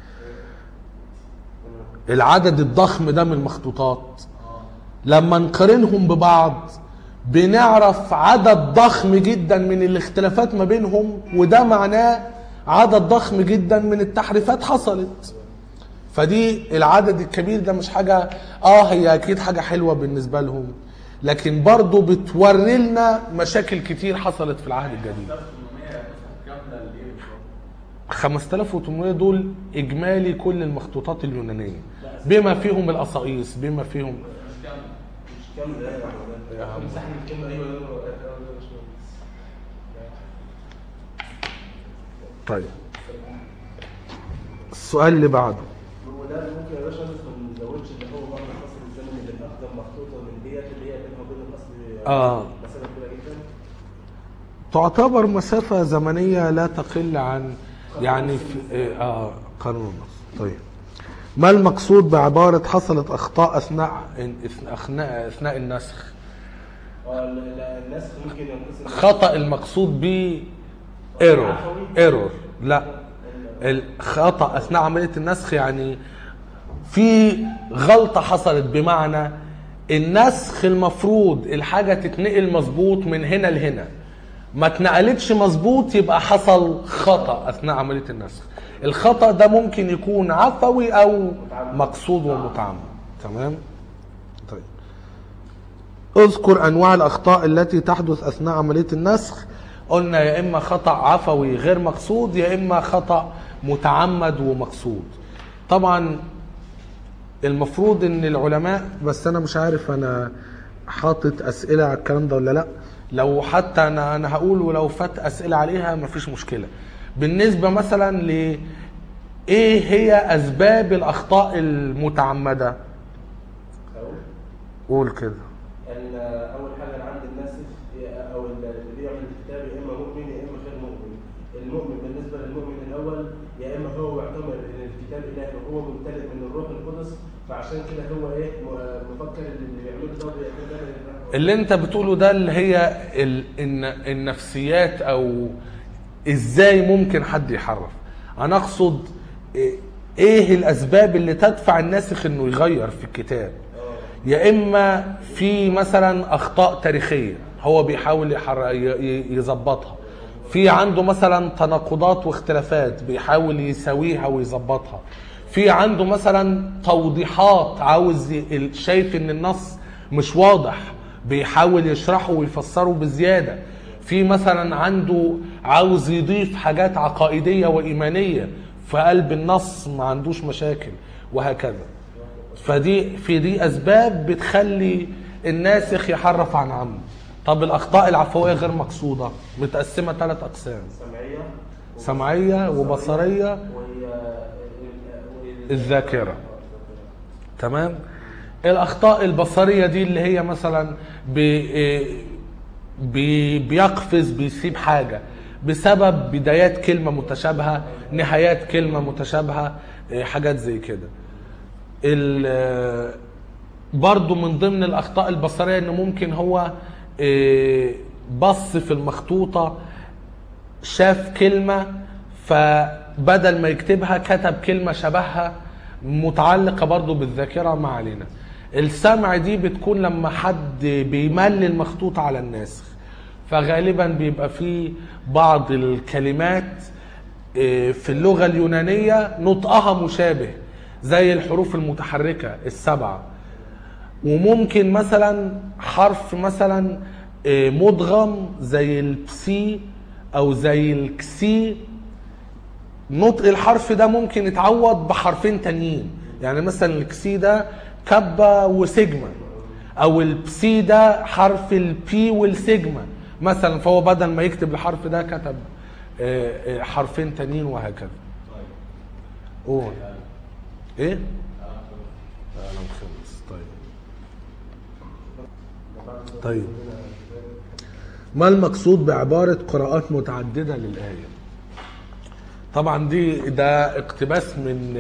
العدد الضخم ده من المخطوطات لما نقارنهم ببعض بنعرف عدد ضخم جدا من الاختلافات ما بينهم وده معناه عدد ضخم جدا من التحريفات حصلت فدي العدد الكبير ده مش حاجة اه هي اكيد حاجة حلوة بالنسبة لهم لكن برضه بتوري لنا مشاكل كتير حصلت في العهد الجديد 800 نسخة كاملة لإيه بالظبط؟ 5800 دول اجمالي كل المخطوطات اليونانيه بما فيهم القصائص بما فيهم مش كاملة مش كامل ده يا عم مساحة الكلمة دي ولا طيب السؤال اللي بعده وده ممكن يا باشا ما نزودش اللي هو برضه الفصل الزمني اللي اقدم مخطوطه من ديت اللي هي بينها وبين الاصل آه. مسافه كبيره جدا تعتبر مسافة زمنية لا تقل عن يعني في اه قانون النص طيب ما المقصود بعبارة حصلت أخطاء أثناء أثناء أثناء النسخ؟ اه ال- ال- النسخ ممكن ينقسم خطأ المقصود به ايرور ايرور لا الخطأ أثناء عملية النسخ يعني في غلطة حصلت بمعنى النسخ المفروض الحاجة تتنقل مظبوط من هنا لهنا ما اتنقلتش مظبوط يبقى حصل خطأ أثناء عملية النسخ الخطأ ده ممكن يكون عفوي أو مقصود ومتعمد تمام طيب اذكر انواع الاخطاء التي تحدث اثناء عمليه النسخ قلنا يا اما خطا عفوي غير مقصود يا اما خطا متعمد ومقصود طبعا المفروض ان العلماء بس انا مش عارف انا حاطط اسئله على الكلام ده ولا لا لو حتى انا انا هقول ولو فات اسئله عليها مفيش مشكله بالنسبه مثلا ل ايه هي اسباب الاخطاء المتعمده أو قول كده ان اول حاجه اللي عند الناسخ هي- او اللي بيعمل الكتاب يا اما مؤمن يا اما غير مؤمن المؤمن بالنسبه للمؤمن الاول يا اما هو يعتبر ان الكتاب الهي هو ممتلئ من الروح القدس فعشان كده هو ايه م- مفكر ان اللي بيعمله ده بيعمله ده بالروح اللي انت بتقوله ده اللي هي ال... الن... النفسيات او ازاي ممكن حد يحرف انا اقصد إيه، ايه الاسباب اللي تدفع الناسخ انه يغير في الكتاب يا اما في مثلا اخطاء تاريخيه هو بيحاول يحر- ي- ي- يظبطها في عنده مثلا تناقضات واختلافات بيحاول يساويها ويظبطها في عنده مثلا توضيحات عاوز ي- شايف ان النص مش واضح بيحاول يشرحه ويفسره بزياده في مثلا عنده عاوز يضيف حاجات عقائديه وايمانيه في قلب النص ما عندوش مشاكل وهكذا فدي في دي اسباب بتخلي الناسخ يحرف عن عمد طب الاخطاء العفويه غير مقصوده متقسمه ثلاث اقسام سمعيه سمعيه وبصريه وهي الذاكره تمام الاخطاء البصريه دي اللي هي مثلا بي بي بيقفز بيسيب حاجه بسبب بدايات كلمه متشابهه نهايات كلمه متشابهه إيه، حاجات زي كده ال- برضو من ضمن الاخطاء البصريه ان ممكن هو إيه، بص في المخطوطه شاف كلمه فبدل ما يكتبها كتب كلمه شبهها متعلقه برضو بالذاكره ما علينا السمع دي بتكون لما حد بيملي المخطوط على الناسخ فغالبا بيبقى فيه بعض الكلمات إيه، في اللغه اليونانيه نطقها مشابه زي الحروف المتحركه السبعه وممكن مثلا حرف مثلا آه، مدغم زي البسي او زي الكسي نطق الحرف ده ممكن يتعوض بحرفين تانيين يعني مثلا الكسي ده كبة وسيجما او البسي ده حرف البي والسيجما مثلا فهو بدل ما يكتب الحرف ده كتب آه، آه، حرفين تانيين وهكذا قول ايه؟ قلم خمس طيب طيب ما المقصود بعبارة قراءات متعددة للآية طبعا دي ده اقتباس من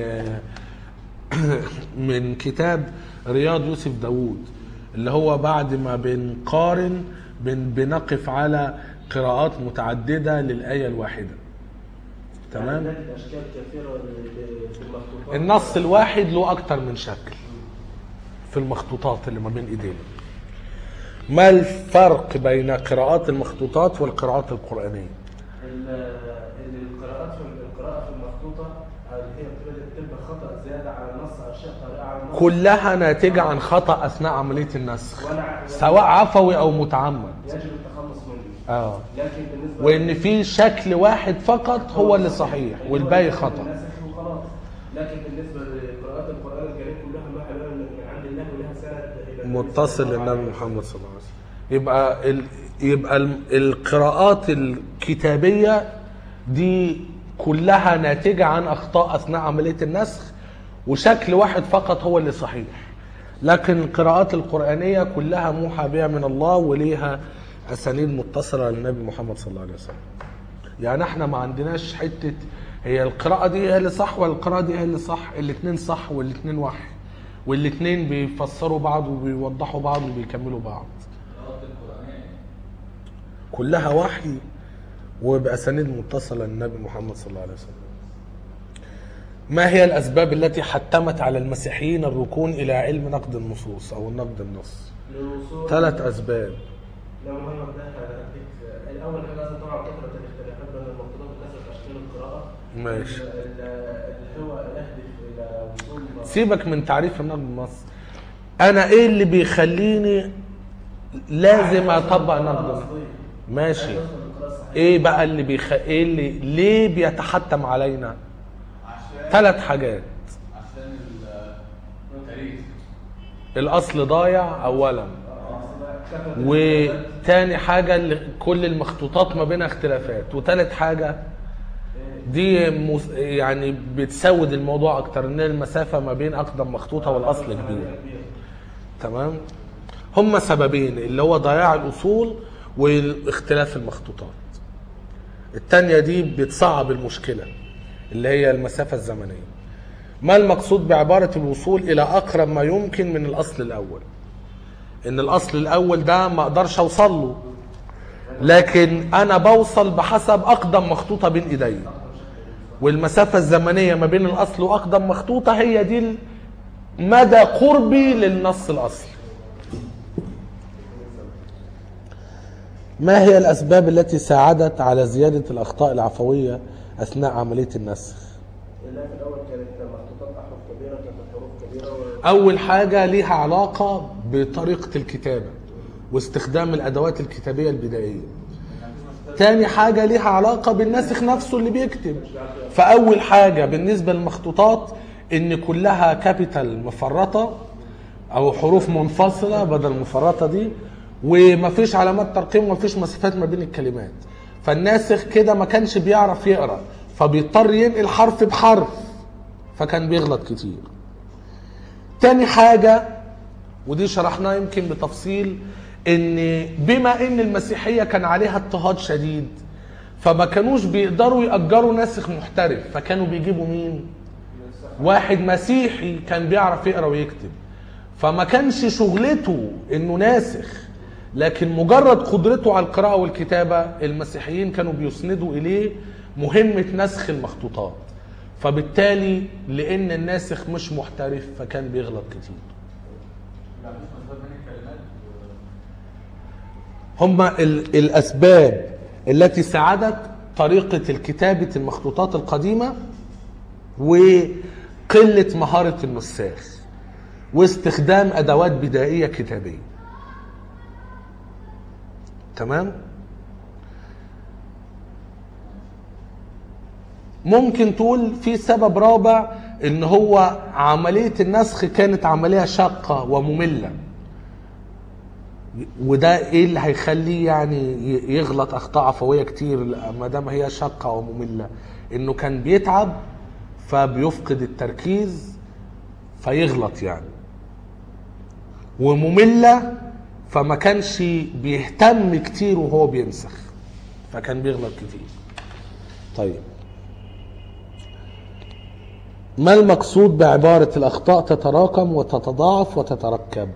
من كتاب رياض يوسف داوود اللي هو بعد ما بنقارن بن بنقف على قراءات متعددة للآية الواحدة تمام هناك اشكال كثيره ل- في المخطوطات النص الواحد له أكتر من شكل في المخطوطات اللي ما بين إيدينا ما الفرق بين قراءات المخطوطات والقراءات القرآنية ال- ال- القراءات في القراءه في المخطوطه اللي هي بتبقى بتبقى خطا زياده على النص او شيء طريقه على النص كلها ناتجة عن خطأ أثناء عملية النسخ ولا سواء عفوي أو متعمد يجب التخلص منه اه لكن بالنسبه وإن في شكل واحد فقط هو اللي صحيح والباقي خطأ الناسخ وخلاص لكن بالنسبه لقراءات القران الكريم كلها ما حلال من عند الله ولها سند الى النبي متصل صلى الله عليه للنبي محمد صلى الله عليه وسلم يبقى ال... يبقى ال- القراءات الكتابية دي كلها ناتجة عن أخطاء أثناء عملية النسخ وشكل واحد فقط هو اللي صحيح لكن القراءات القرآنية كلها موحى بها من الله وليها أسانيد متصلة للنبي محمد صلى الله عليه وسلم يعني احنا ما عندناش حتة هي القراءة دي هي اللي صح ولا القراءة دي هي اللي صح الاتنين صح والاتنين وحي والاتنين بيفسروا بعض وبيوضحوا بعض وبيكملوا بعض كلها وحي وبأسانيد متصلة للنبي محمد صلى الله عليه وسلم ما هي الأسباب التي حتمت على المسيحيين الركون إلى علم نقد النصوص أو النقد النص للوصول ثلاث أسباب لو مهم ده هديك الاول حاجه لازم طبعا كثره الاختلافات بين المخطوطات وكثره اشكال القراءه ماشي ال- ال- اللي هو يهدف الى وصول سيبك من تعريف النقد النص أنا إيه اللي بيخليني لازم أطبق نقد النص ماشي ايه بقى اللي بيخ... ايه اللي ليه بيتحتم علينا عشان ثلاث حاجات عشان ال- التاريخ الاصل ضايع اولا وتاني حاجة اللي كل المخطوطات ما بينها اختلافات وتالت حاجة دي مس... يعني بتسود الموضوع اكتر ان المسافة ما بين اقدم مخطوطة والاصل كبير تمام هما سببين اللي هو ضياع الاصول واختلاف المخطوطات التانية دي بتصعب المشكلة اللي هي المسافة الزمنية ما المقصود بعبارة الوصول إلى أقرب ما يمكن من الأصل الأول إن الأصل الأول ده ما أقدرش أوصل له لكن أنا بوصل بحسب أقدم مخطوطة بين إيدي والمسافة الزمنية ما بين الأصل وأقدم مخطوطة هي دي ال- مدى قربي للنص الأصلي ما هي الأسباب التي ساعدت على زيادة الأخطاء العفوية أثناء عملية النسخ؟ لأنها في الأول كانت مخطوطات أحرف كبيرة كانت الحروف كبيرة و... أول حاجة ليها علاقة بطريقة الكتابة واستخدام الأدوات الكتابية البدائية تاني حاجة ليها علاقة بالناسخ نفسه اللي بيكتب فأول حاجة بالنسبة للمخطوطات إن كلها كابيتال مفرطة أو حروف منفصلة بدل المفرطة دي ومفيش علامات ترقيم ومفيش مسافات ما بين الكلمات فالناسخ كده ما كانش بيعرف يقرأ فبيضطر ينقل حرف بحرف فكان بيغلط كتير تاني حاجة ودي شرحناها يمكن بتفصيل ان بما ان المسيحية كان عليها اضطهاد شديد فما كانوش بيقدروا يأجروا ناسخ محترف فكانوا بيجيبوا مين واحد مسيحي كان بيعرف يقرا ويكتب فما كانش شغلته انه ناسخ لكن مجرد قدرته على القراءة والكتابة المسيحيين كانوا بيسندوا اليه مهمة نسخ المخطوطات فبالتالي لان الناسخ مش محترف فكان بيغلط كتير لا مفيش مسافات بين الكلمات هما ال- الأسباب التي ساعدت طريقة الكتابة المخطوطات القديمة وقلة مهارة النساخ واستخدام أدوات بدائية كتابية تمام ممكن تقول في سبب رابع ان هو عملية النسخ كانت عملية شاقة ومملة وده ايه اللي هيخليه يعني ي- يغلط اخطاء عفويه كتير ما دام هي شاقه وممله انه كان بيتعب فبيفقد التركيز فيغلط يعني وممله فما كانش بيهتم كتير وهو بينسخ فكان بيغلط كتير طيب ما المقصود بعبارة الأخطاء تتراكم وتتضاعف وتتركب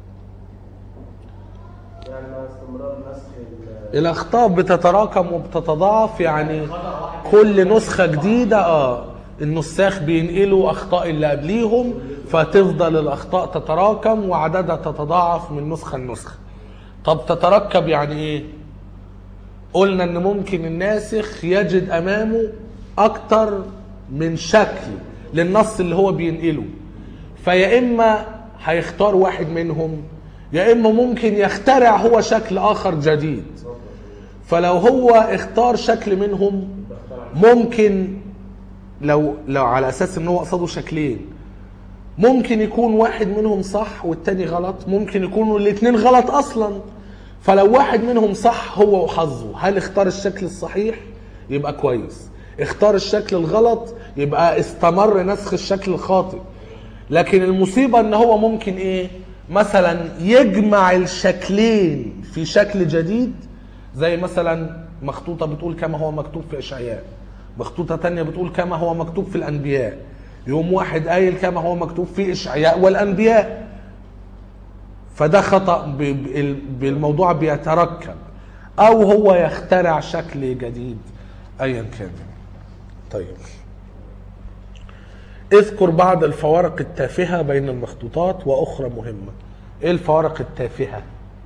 يعني مع استمرار نسخ ال- الاخطاء بتتراكم وبتتضاعف يعني كل نسخه جديده اه النساخ بينقلوا اخطاء اللي قبليهم فتفضل الاخطاء تتراكم وعددها تتضاعف من نسخه لنسخه طب تتركب يعني ايه قلنا ان ممكن الناسخ يجد امامه اكتر من شكل للنص اللي هو بينقله فيا اما هيختار واحد منهم يا اما ممكن يخترع هو شكل اخر جديد فلو هو اختار شكل منهم ممكن لو لو على اساس ان هو قصده شكلين ممكن يكون واحد منهم صح والتاني غلط ممكن يكونوا الاثنين غلط اصلا فلو واحد منهم صح هو وحظه هل اختار الشكل الصحيح يبقى كويس اختار الشكل الغلط يبقى استمر نسخ الشكل الخاطئ لكن المصيبة ان هو ممكن ايه مثلا يجمع الشكلين في شكل جديد زي مثلا مخطوطة بتقول كما هو مكتوب في إشعياء مخطوطة تانية بتقول كما هو مكتوب في الأنبياء يوم واحد قايل كما هو مكتوب في إشعياء والأنبياء فده خطأ ب- ب- بالموضوع بيتركب أو هو يخترع شكل جديد أيا كان طيب اذكر بعض الفوارق التافهة بين المخطوطات وأخرى مهمة ايه الفوارق التافهة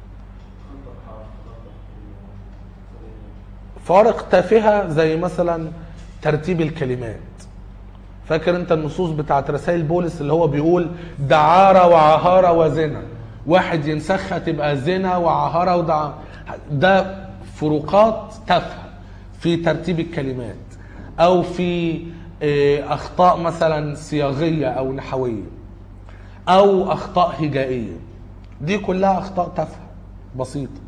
فوارق تافهة زي مثلا ترتيب الكلمات فاكر انت النصوص بتاعت رسائل بولس اللي هو بيقول دعارة وعهارة وزنا واحد ينسخها تبقى زنا وعهارة ودع ده فروقات تافهة في ترتيب الكلمات او في اه، اخطاء مثلا صياغية او نحوية او اخطاء هجائية دي كلها اخطاء تافهة بسيطة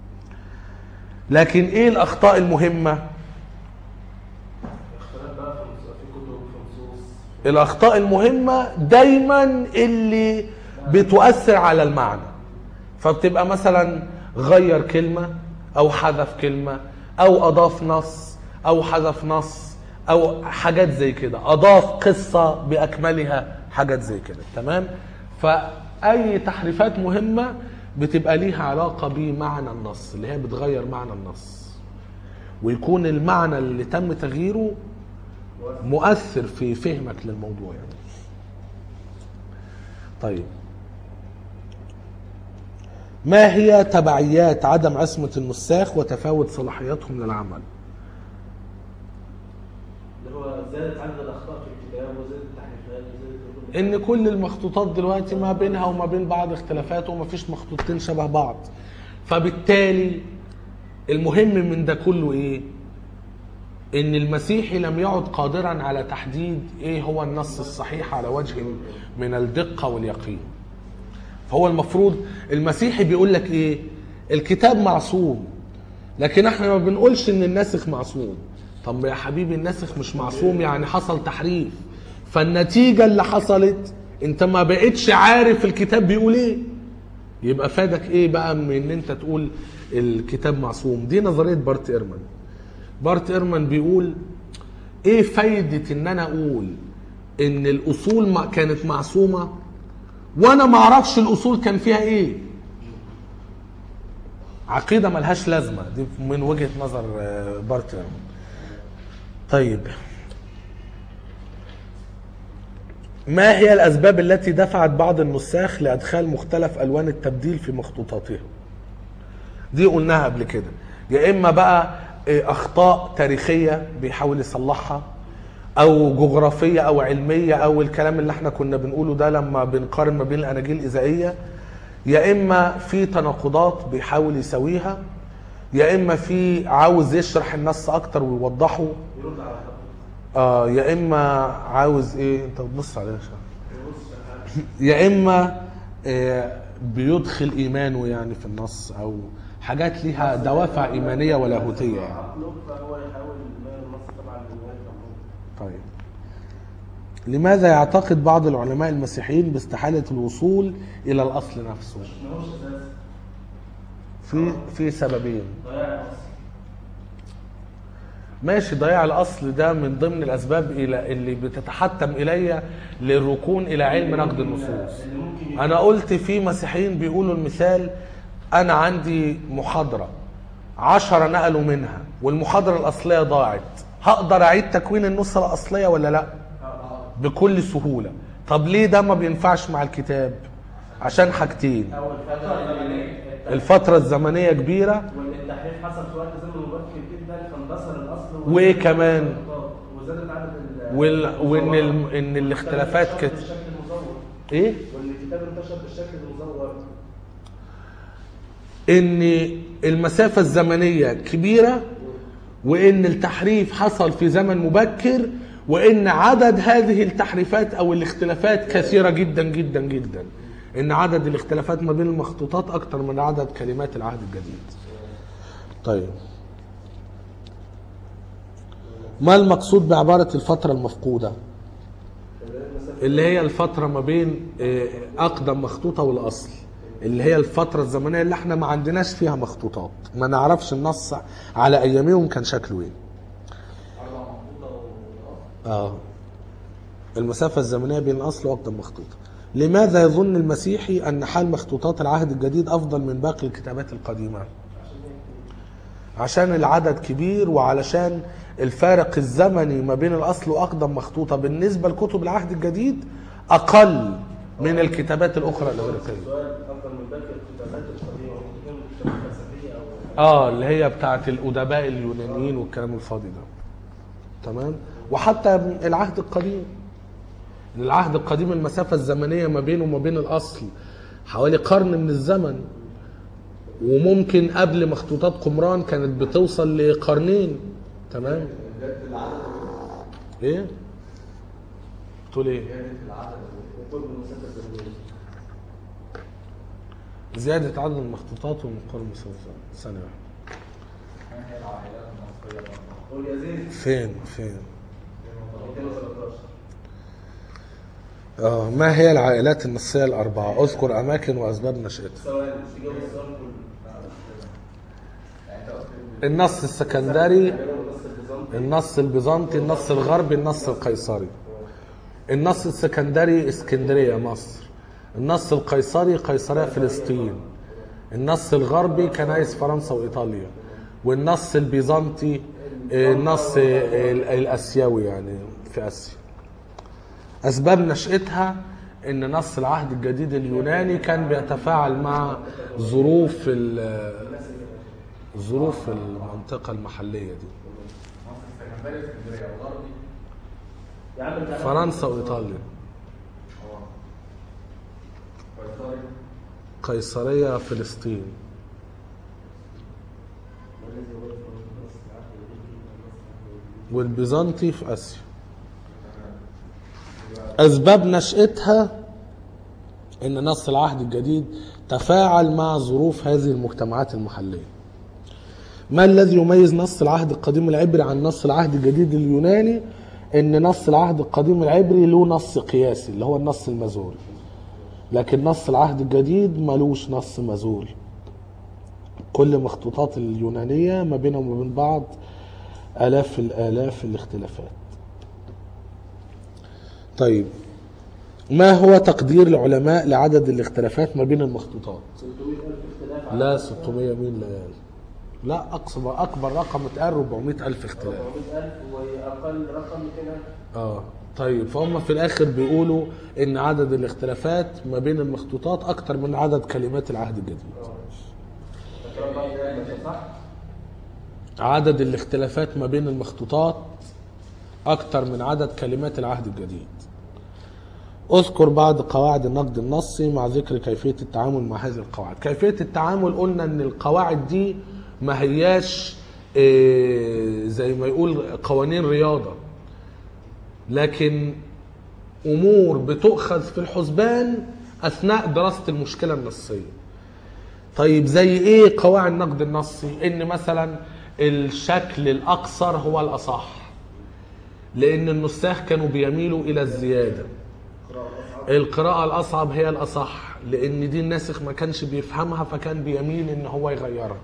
لكن ايه الاخطاء المهمه اختلاف بقى في نص- في كتب في نصوص الاخطاء المهمه دايما اللي بتؤثر على المعنى فبتبقى مثلا غير كلمه او حذف كلمه او اضاف نص او حذف نص او حاجات زي كده اضاف قصه باكملها حاجات زي كده تمام فاي تحريفات مهمه بتبقى ليها علاقه بمعنى النص اللي هي بتغير معنى النص ويكون المعنى اللي تم تغييره مؤثر في فهمك للموضوع يعني طيب ما هي تبعيات عدم عصمة النساخ وتفاوت صلاحياتهم للعمل اللي هو زيادة عدد الأخطاء في الكتاب وزيادة التحريفات وزيادة كل ان كل المخطوطات دلوقتي ما بينها وما بين بعض اختلافات وما فيش مخطوطتين شبه بعض فبالتالي المهم من ده كله ايه ان المسيحي لم يعد قادرا على تحديد ايه هو النص الصحيح على وجه من الدقة واليقين فهو المفروض المسيحي بيقول لك ايه الكتاب معصوم لكن احنا ما بنقولش ان الناسخ معصوم طب يا حبيبي الناسخ مش معصوم يعني حصل تحريف فالنتيجة اللي حصلت انت ما بقتش عارف الكتاب بيقول ايه يبقى فادك ايه بقى من ان انت تقول الكتاب معصوم دي نظرية بارت ايرمان بارت ايرمان بيقول ايه فايدة ان انا اقول ان الاصول ما كانت معصومة وانا ما اعرفش الاصول كان فيها ايه عقيدة ملهاش لازمة دي من وجهة نظر آه، بارت ايرمان طيب ما هي الأسباب التي دفعت بعض النساخ لإدخال مختلف ألوان التبديل في مخطوطاتهم؟ دي قلناها قبل كده يا إما بقى إيه، أخطاء تاريخية بيحاول يصلحها أو جغرافية أو علمية أو الكلام اللي احنا كنا بنقوله ده لما بنقارن ما بين الأناجيل الإذائية يا إما في تناقضات بيحاول يسويها يا إما في عاوز يشرح النص أكتر ويوضحه يرد على الخطأ اه يا اما عاوز ايه انت بتبص عليها شوية. يا اما آه، بيدخل ايمانه يعني في النص او حاجات ليها دوافع ايمانيه ولاهوتيه يعني عقله فهو يحاول يبين النص طبعا للنهاية بتاعهم. طيب لماذا يعتقد بعض العلماء المسيحيين باستحاله الوصول الى الاصل نفسه ما هوش أساس في في سببين ضياع الأصل ماشي ضياع الاصل ده من ضمن الاسباب الى اللي بتتحتم الي للركون الى علم نقد النصوص اللي ممكن انا قلت في مسيحيين بيقولوا المثال انا عندي محاضرة عشرة نقلوا منها والمحاضرة الاصلية ضاعت هقدر اعيد تكوين النسخة الاصلية ولا لا بكل سهولة طب ليه ده ما بينفعش مع الكتاب عشان حاجتين أول فترة الفترة الزمنية كبيرة وان التحريف حصل في وقت زمن مبكر جدا فاندثر الاصل وكمان وزادت عدد ال- وال... وان ال... ان والكتاب الاختلافات انتشر كده بالشكل المزور ايه وان الكتاب انتشر بالشكل المزور ان المسافة الزمنية كبيرة وان التحريف حصل في زمن مبكر وان عدد هذه التحريفات او الاختلافات كثيرة جدا جدا جدا ان عدد الاختلافات ما بين المخطوطات اكتر من عدد كلمات العهد الجديد طيب ما المقصود بعبارة الفترة المفقودة اللي هي الفترة ما بين آه، أقدم مخطوطة والأصل اللي هي الفترة الزمنية اللي احنا ما عندناش فيها مخطوطات ما نعرفش النص على أيامهم كان شكله ايه اه المسافة الزمنية بين الأصل وأقدم مخطوطة لماذا يظن المسيحي أن حال مخطوطات العهد الجديد أفضل من باقي الكتابات القديمة عشان العدد كبير وعلشان الفارق الزمني ما بين الأصل وأقدم مخطوطة بالنسبة لكتب العهد الجديد أقل من الكتابات الأخرى الإغريقية سؤال افضل من باقي الكتابات القديمه ممكن تكون كتابات فلسفيه او اه اللي هي بتاعت الادباء اليونانيين والكلام الفاضي ده تمام وحتى العهد القديم العهد القديم المسافة الزمنية ما بينه وما بين الأصل حوالي قرن من الزمن وممكن قبل مخطوطات قمران كانت بتوصل لقرنين تمام ايه بتقول ايه قرب المسافه الزمنيه زيادة عدد المخطوطات والمقارنة المسافة ثانية واحدة هي العائلات المصرية برضه. قول يا زيد فين فين 213 آه ما هي العائلات النصية الأربعة؟ اذكر أماكن وأسباب نشأتها. ثواني مش تجاوب السؤال كله يعني انت قلت النص السكندري جاوب النص البيزنطي النص البيزنطي النص الغربي النص القيصري النص السكندري اسكندرية مصر النص القيصري قيصرية فلسطين النص الغربي كنائس فرنسا وإيطاليا والنص البيزنطي النص ال- الاسيوي يعني في اسيا اسباب نشاتها ان نص العهد الجديد اليوناني كان بيتفاعل مع ظروف ال- ظروف المنطقه المحليه دي مصر السكندري اسكندريه وغربي يا عم انت فرنسا وايطاليا اه قيصري قيصريه فلسطين والذي هو في النص العهد الجديد والنص العهد الجديد. والبيزنطي في اسيا اسباب نشاتها ان نص العهد الجديد تفاعل مع ظروف هذه المجتمعات المحليه ما الذي يميز نص العهد القديم العبري عن نص العهد الجديد اليوناني ان نص العهد القديم العبري له نص قياسي اللي هو النص المزول لكن نص العهد الجديد ملوش نص مزول كل مخطوطات اليونانية ما بينهم وبين بعض آلاف الآلاف الاختلافات طيب ما هو تقدير العلماء لعدد الاختلافات ما بين المخطوطات 600000 اختلاف عن لا 600 مين ليالي لا أقصى أكبر رقم اتقال 400 ألف اختلاف 400000 واقل رقم 200000 اه طيب فهم في الاخر بيقولوا ان عدد الاختلافات ما بين المخطوطات اكتر من عدد كلمات العهد الجديد الكلام ده ماشي صح؟ عدد الاختلافات ما بين المخطوطات اكتر من عدد كلمات العهد الجديد اذكر بعض قواعد النقد النصي مع ذكر كيفية التعامل مع هذه القواعد كيفية التعامل قلنا ان القواعد دي ما هياش إيه، زي ما يقول قوانين رياضة لكن امور بتؤخذ في الحسبان اثناء دراسة المشكلة النصية طيب زي ايه قواعد النقد النصي ان مثلا الشكل الاقصر هو الاصح لان النساخ كانوا بيميلوا الى الزياده القراءة الأصعب هي الأصح لأن دي الناسخ ما كانش بيفهمها فكان بيميل إن هو يغيرها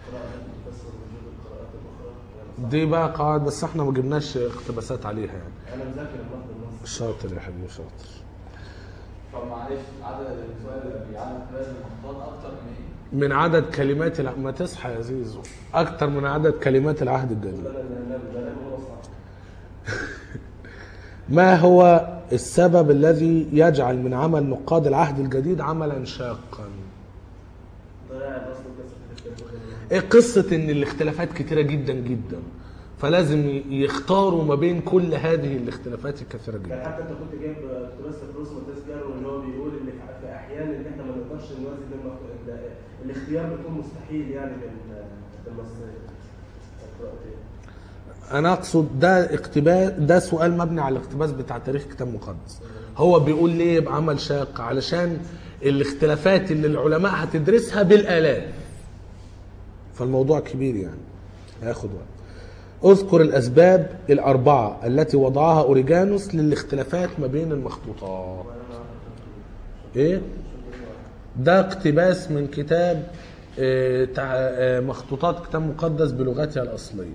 دي بقى قواعد بس احنا ما جبناش اقتباسات عليها يعني انا مذاكر النقد النصي شاطر يا حبيبي شاطر طب معلش عدد السؤال اللي بيعدد هذه المخطوطات اكتر من ايه؟ من عدد كلمات الع... ما تصحى يا زيزو أكتر من عدد كلمات العهد الجديد لا لا لا لا لا هو صح ما هو السبب الذي يجعل من عمل نقاد العهد الجديد عملا شاقا ضياع الاصل كسر الاختلاف ايه قصة ان الاختلافات كتيرة جدا جدا فلازم ي- يختاروا ما بين كل هذه الاختلافات الكثيرة كان جدا حتى انت كنت جايب اقتباس البروس ماتيس جارو اللي هو بيقول ان في- في احيان ان احنا ما نقدرش نوازن بين المخ- ال- الاختيار بيكون مستحيل يعني بين في النص القراءتين. انا اقصد ده اقتباس ده سؤال مبني على الاقتباس بتاع تاريخ كتاب مقدس هو بيقول ليه يبقى عمل شاق علشان الاختلافات اللي العلماء هتدرسها بالالاف فالموضوع كبير يعني هياخد وقت اذكر الاسباب الاربعه التي وضعها اوريجانوس للاختلافات ما بين المخطوطات ايه ده اقتباس من كتاب آه، تع- آه، مخطوطات كتاب مقدس بلغتها الاصليه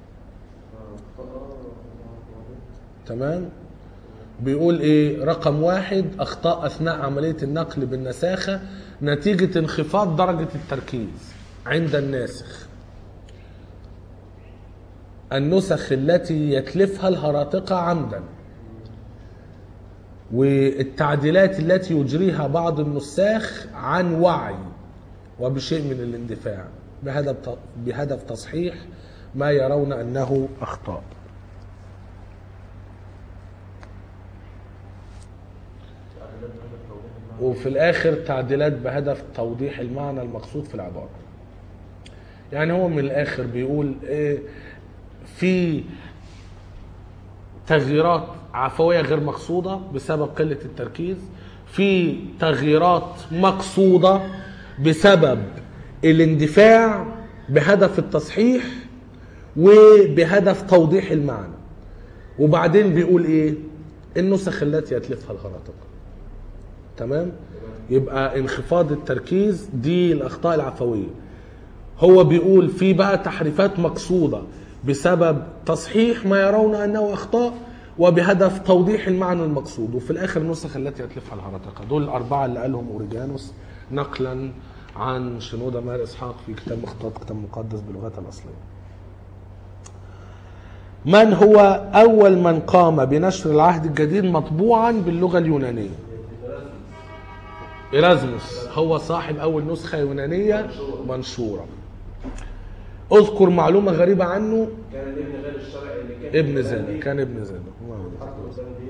تمام بيقول ايه رقم واحد اخطاء اثناء عمليه النقل بالنساخه نتيجه انخفاض درجه التركيز عند الناسخ النسخ التي يتلفها الهراطقه عمدا والتعديلات التي يجريها بعض النساخ عن وعي وبشيء من الاندفاع بهدف بهدف تصحيح ما يرون انه اخطاء وفي الاخر تعديلات بهدف توضيح المعنى المقصود في العباره يعني هو من الاخر بيقول إيه في تغييرات عفويه غير مقصوده بسبب قله التركيز في تغييرات مقصوده بسبب الاندفاع بهدف التصحيح وبهدف توضيح المعنى وبعدين بيقول ايه النسخ التي يتلفها الهراطقه تمام يبقى انخفاض التركيز دي الاخطاء العفويه هو بيقول في بقى تحريفات مقصوده بسبب تصحيح ما يرون انه اخطاء وبهدف توضيح المعنى المقصود وفي الاخر النسخ التي يتلفها الهرطقه دول الاربعه اللي قالهم اوريجانوس نقلا عن شنوده مار اسحاق في كتاب مخطوط كتاب مقدس بلغتها الاصليه من هو أول من قام بنشر العهد الجديد مطبوعا باللغة اليونانية إرازموس هو صاحب أول نسخة يونانية منشورة اذكر معلومة غريبة عنه كان الابن غير الشرعي اللي كان ابن زنا كان ابن زنا حط قدام دي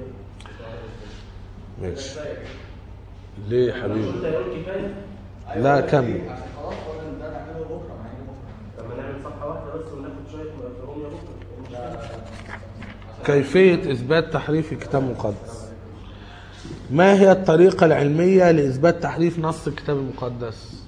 ماشي ليه يا حبيبي انت يقول كفايه لا كمل عشان خلاص قلنا ده نعمله بكره مع انه بكره طب ما نعمل صفحه واحده بس وناخد شويه مفهوم يا بكره كيفية إثبات تحريف الكتاب المقدس ما هي الطريقة العلمية لإثبات تحريف نص الكتاب المقدس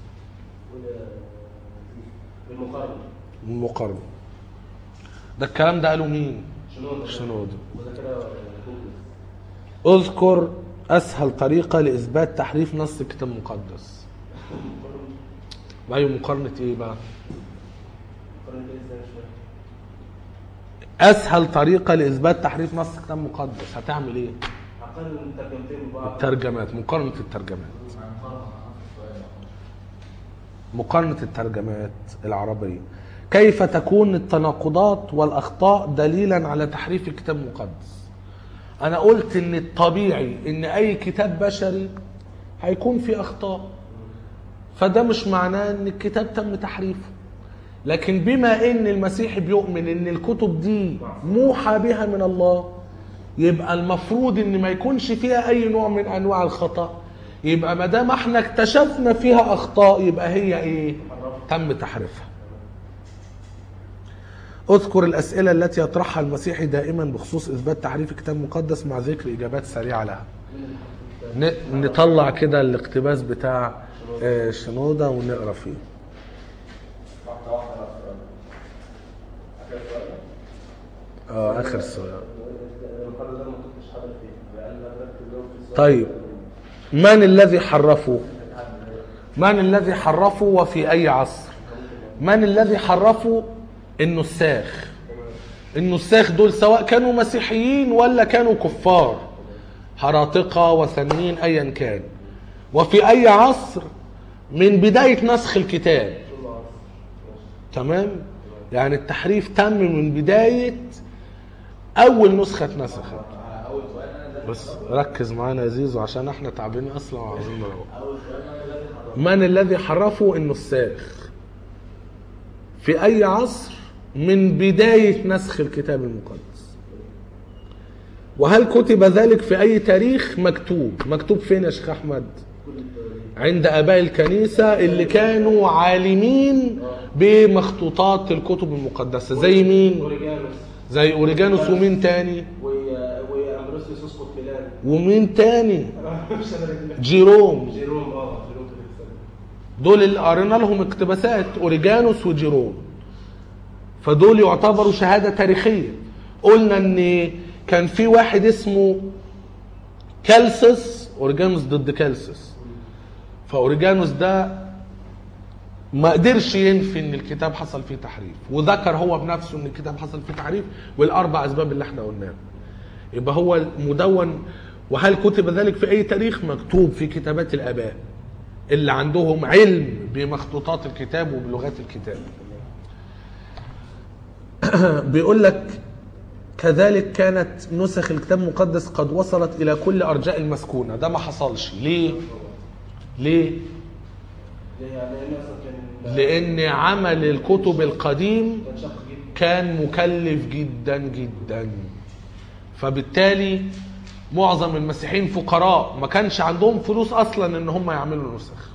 بالمقارنه المقارنة ده الكلام ده قاله مين شنو ده؟ شنودة وده كده جوجل اذكر أسهل طريقة لإثبات تحريف نص الكتاب المقدس أيوة مقارنة إيه بقى مقارنه ايه ازاي مش فاهم أسهل طريقة لإثبات تحريف نص الكتاب المقدس هتعمل إيه عقل ترجمتين ببعض الترجمات مقارنة الترجمات مقارنة الترجمات العربية كيف تكون التناقضات والأخطاء دليلا على تحريف الكتاب المقدس أنا قلت إن الطبيعي إن أي كتاب بشري هيكون فيه أخطاء فده مش معناه إن الكتاب تم تحريفه لكن بما إن المسيح بيؤمن إن الكتب دي موحى بها من الله يبقى المفروض ان ما يكونش فيها اي نوع من انواع الخطا يبقى ما دام احنا اكتشفنا فيها اخطاء يبقى هي ايه تم تحريفها اذكر الاسئله التي يطرحها المسيحي دائما بخصوص اثبات تحريف الكتاب المقدس مع ذكر اجابات سريعه لها ن- نطلع كده الاقتباس بتاع آه، شنوده ونقرا فيه واحده واحده على السؤال اخر سؤال اه اخر سؤال المقارنه ده ما كنتش حاضر فيه لان انا ركز اليوم في السؤال طيب من الذي حرفه من الذي حرفه وفي اي عصر من الذي حرفه النساخ النساخ دول سواء كانوا مسيحيين ولا كانوا كفار هراطقة وثنيين ايا كان وفي اي عصر من بداية نسخ الكتاب تمام يعني التحريف تم من بداية اول نسخة اتنسخت على اول سؤال انا ده بس ركز معانا يا زيزو عشان احنا تعبانين اصلا وعايزين نروح اول سؤال انا لازم حضرتك من الذي حرفه النساخ في اي عصر من بداية نسخ الكتاب المقدس وهل كتب ذلك في اي تاريخ مكتوب مكتوب فين يا شيخ احمد عند اباء الكنيسة اللي كانوا عالمين بمخطوطات الكتب المقدسة زي مين اوريجانوس زي اوريجانوس ومين تاني و- وامبروسيوس اسقط ميلان ومين تاني مش انا جيروم جيروم اه جيروم كده استنى. دول اللي قرينا لهم اقتباسات اوريجانوس وجيرون فدول يعتبروا شهاده تاريخيه قلنا ان كان في واحد اسمه كالسس اوريجانوس ضد كالسس فاوريجانوس ده ما قدرش ينفي ان الكتاب حصل فيه تحريف وذكر هو بنفسه ان الكتاب حصل فيه تحريف والاربع اسباب اللي احنا قلناها يبقى هو مدون وهل كتب ذلك في اي تاريخ مكتوب في كتابات الاباء اللي عندهم علم بمخطوطات الكتاب وبلغات الكتاب بيقول لك كذلك كانت نسخ الكتاب المقدس قد وصلت الى كل ارجاء المسكونه ده ما حصلش ليه ليه ليه يعني لان اصلا كان لان عمل الكتب القديم كان شق جدا كان مكلف جدا جدا فبالتالي معظم المسيحيين فقراء ما كانش عندهم فلوس اصلا ان هم يعملوا نسخ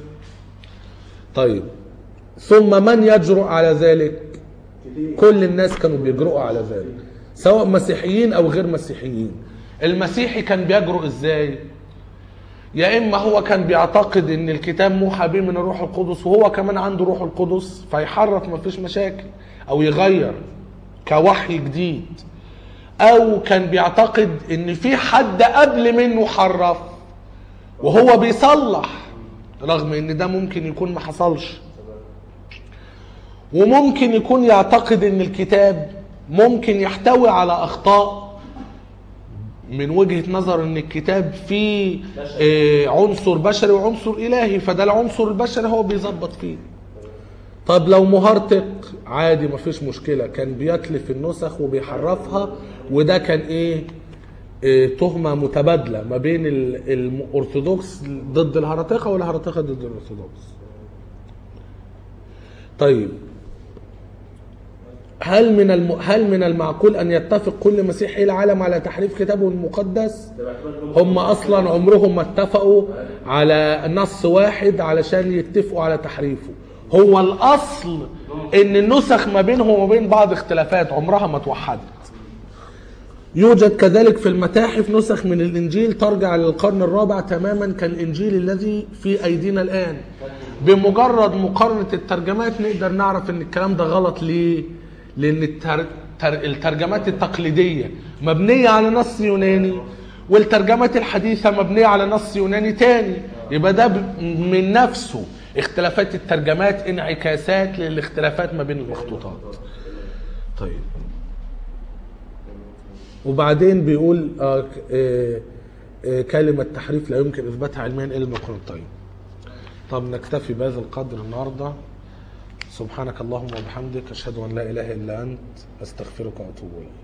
طيب ثم من يجرؤ على ذلك كتير كل الناس كانوا بيجرؤوا على ذلك سواء مسيحيين او غير مسيحيين المسيحي كان بيجرؤ ازاي يا اما هو كان بيعتقد ان الكتاب موحى به من الروح القدس وهو كمان عنده روح القدس فيحرف مفيش مشاكل او يغير كوحي جديد او كان بيعتقد ان في حد قبل منه حرف وهو بيصلح رغم ان ده ممكن يكون ما حصلش وممكن يكون يعتقد ان الكتاب ممكن يحتوي على اخطاء من وجهة نظر ان الكتاب فيه آه، عنصر بشري وعنصر الهي فده العنصر البشري هو بيظبط فيه طب لو مهرطق عادي مفيش مشكلة كان بيتلف النسخ وبيحرفها وده كان ايه, إيه تهمة متبادلة ما بين ال- الأرثوذكس ضد الهرطقة والهرطقة ضد الأرثوذكس طيب هل من الم... هل من المعقول ان يتفق كل مسيحي العالم على تحريف كتابه المقدس؟ ده باعتبار إنهم هم اصلا عمرهم ما اتفقوا على نص واحد علشان يتفقوا على تحريفه هو الاصل ان النسخ ما بينهم وما بين بعض اختلافات عمرها ما توحدت يوجد كذلك في المتاحف نسخ من الانجيل ترجع للقرن الرابع تماما كالانجيل الذي في ايدينا الان بمجرد مقارنه الترجمات نقدر نعرف ان الكلام ده غلط ليه لان التر... تر... الترجمات التقليديه مبنيه على نص يوناني والترجمات الحديثه مبنيه على نص يوناني تاني يبقى ده ب... من نفسه اختلافات الترجمات انعكاسات للاختلافات ما بين المخطوطات طيب وبعدين بيقول آه ك- آه آه كلمة تحريف لا يمكن إثباتها علميا إلا من القرآن طب نكتفي بهذا القدر النهاردة سبحانك اللهم وبحمدك أشهد أن لا إله إلا أنت أستغفرك وأتوب إليك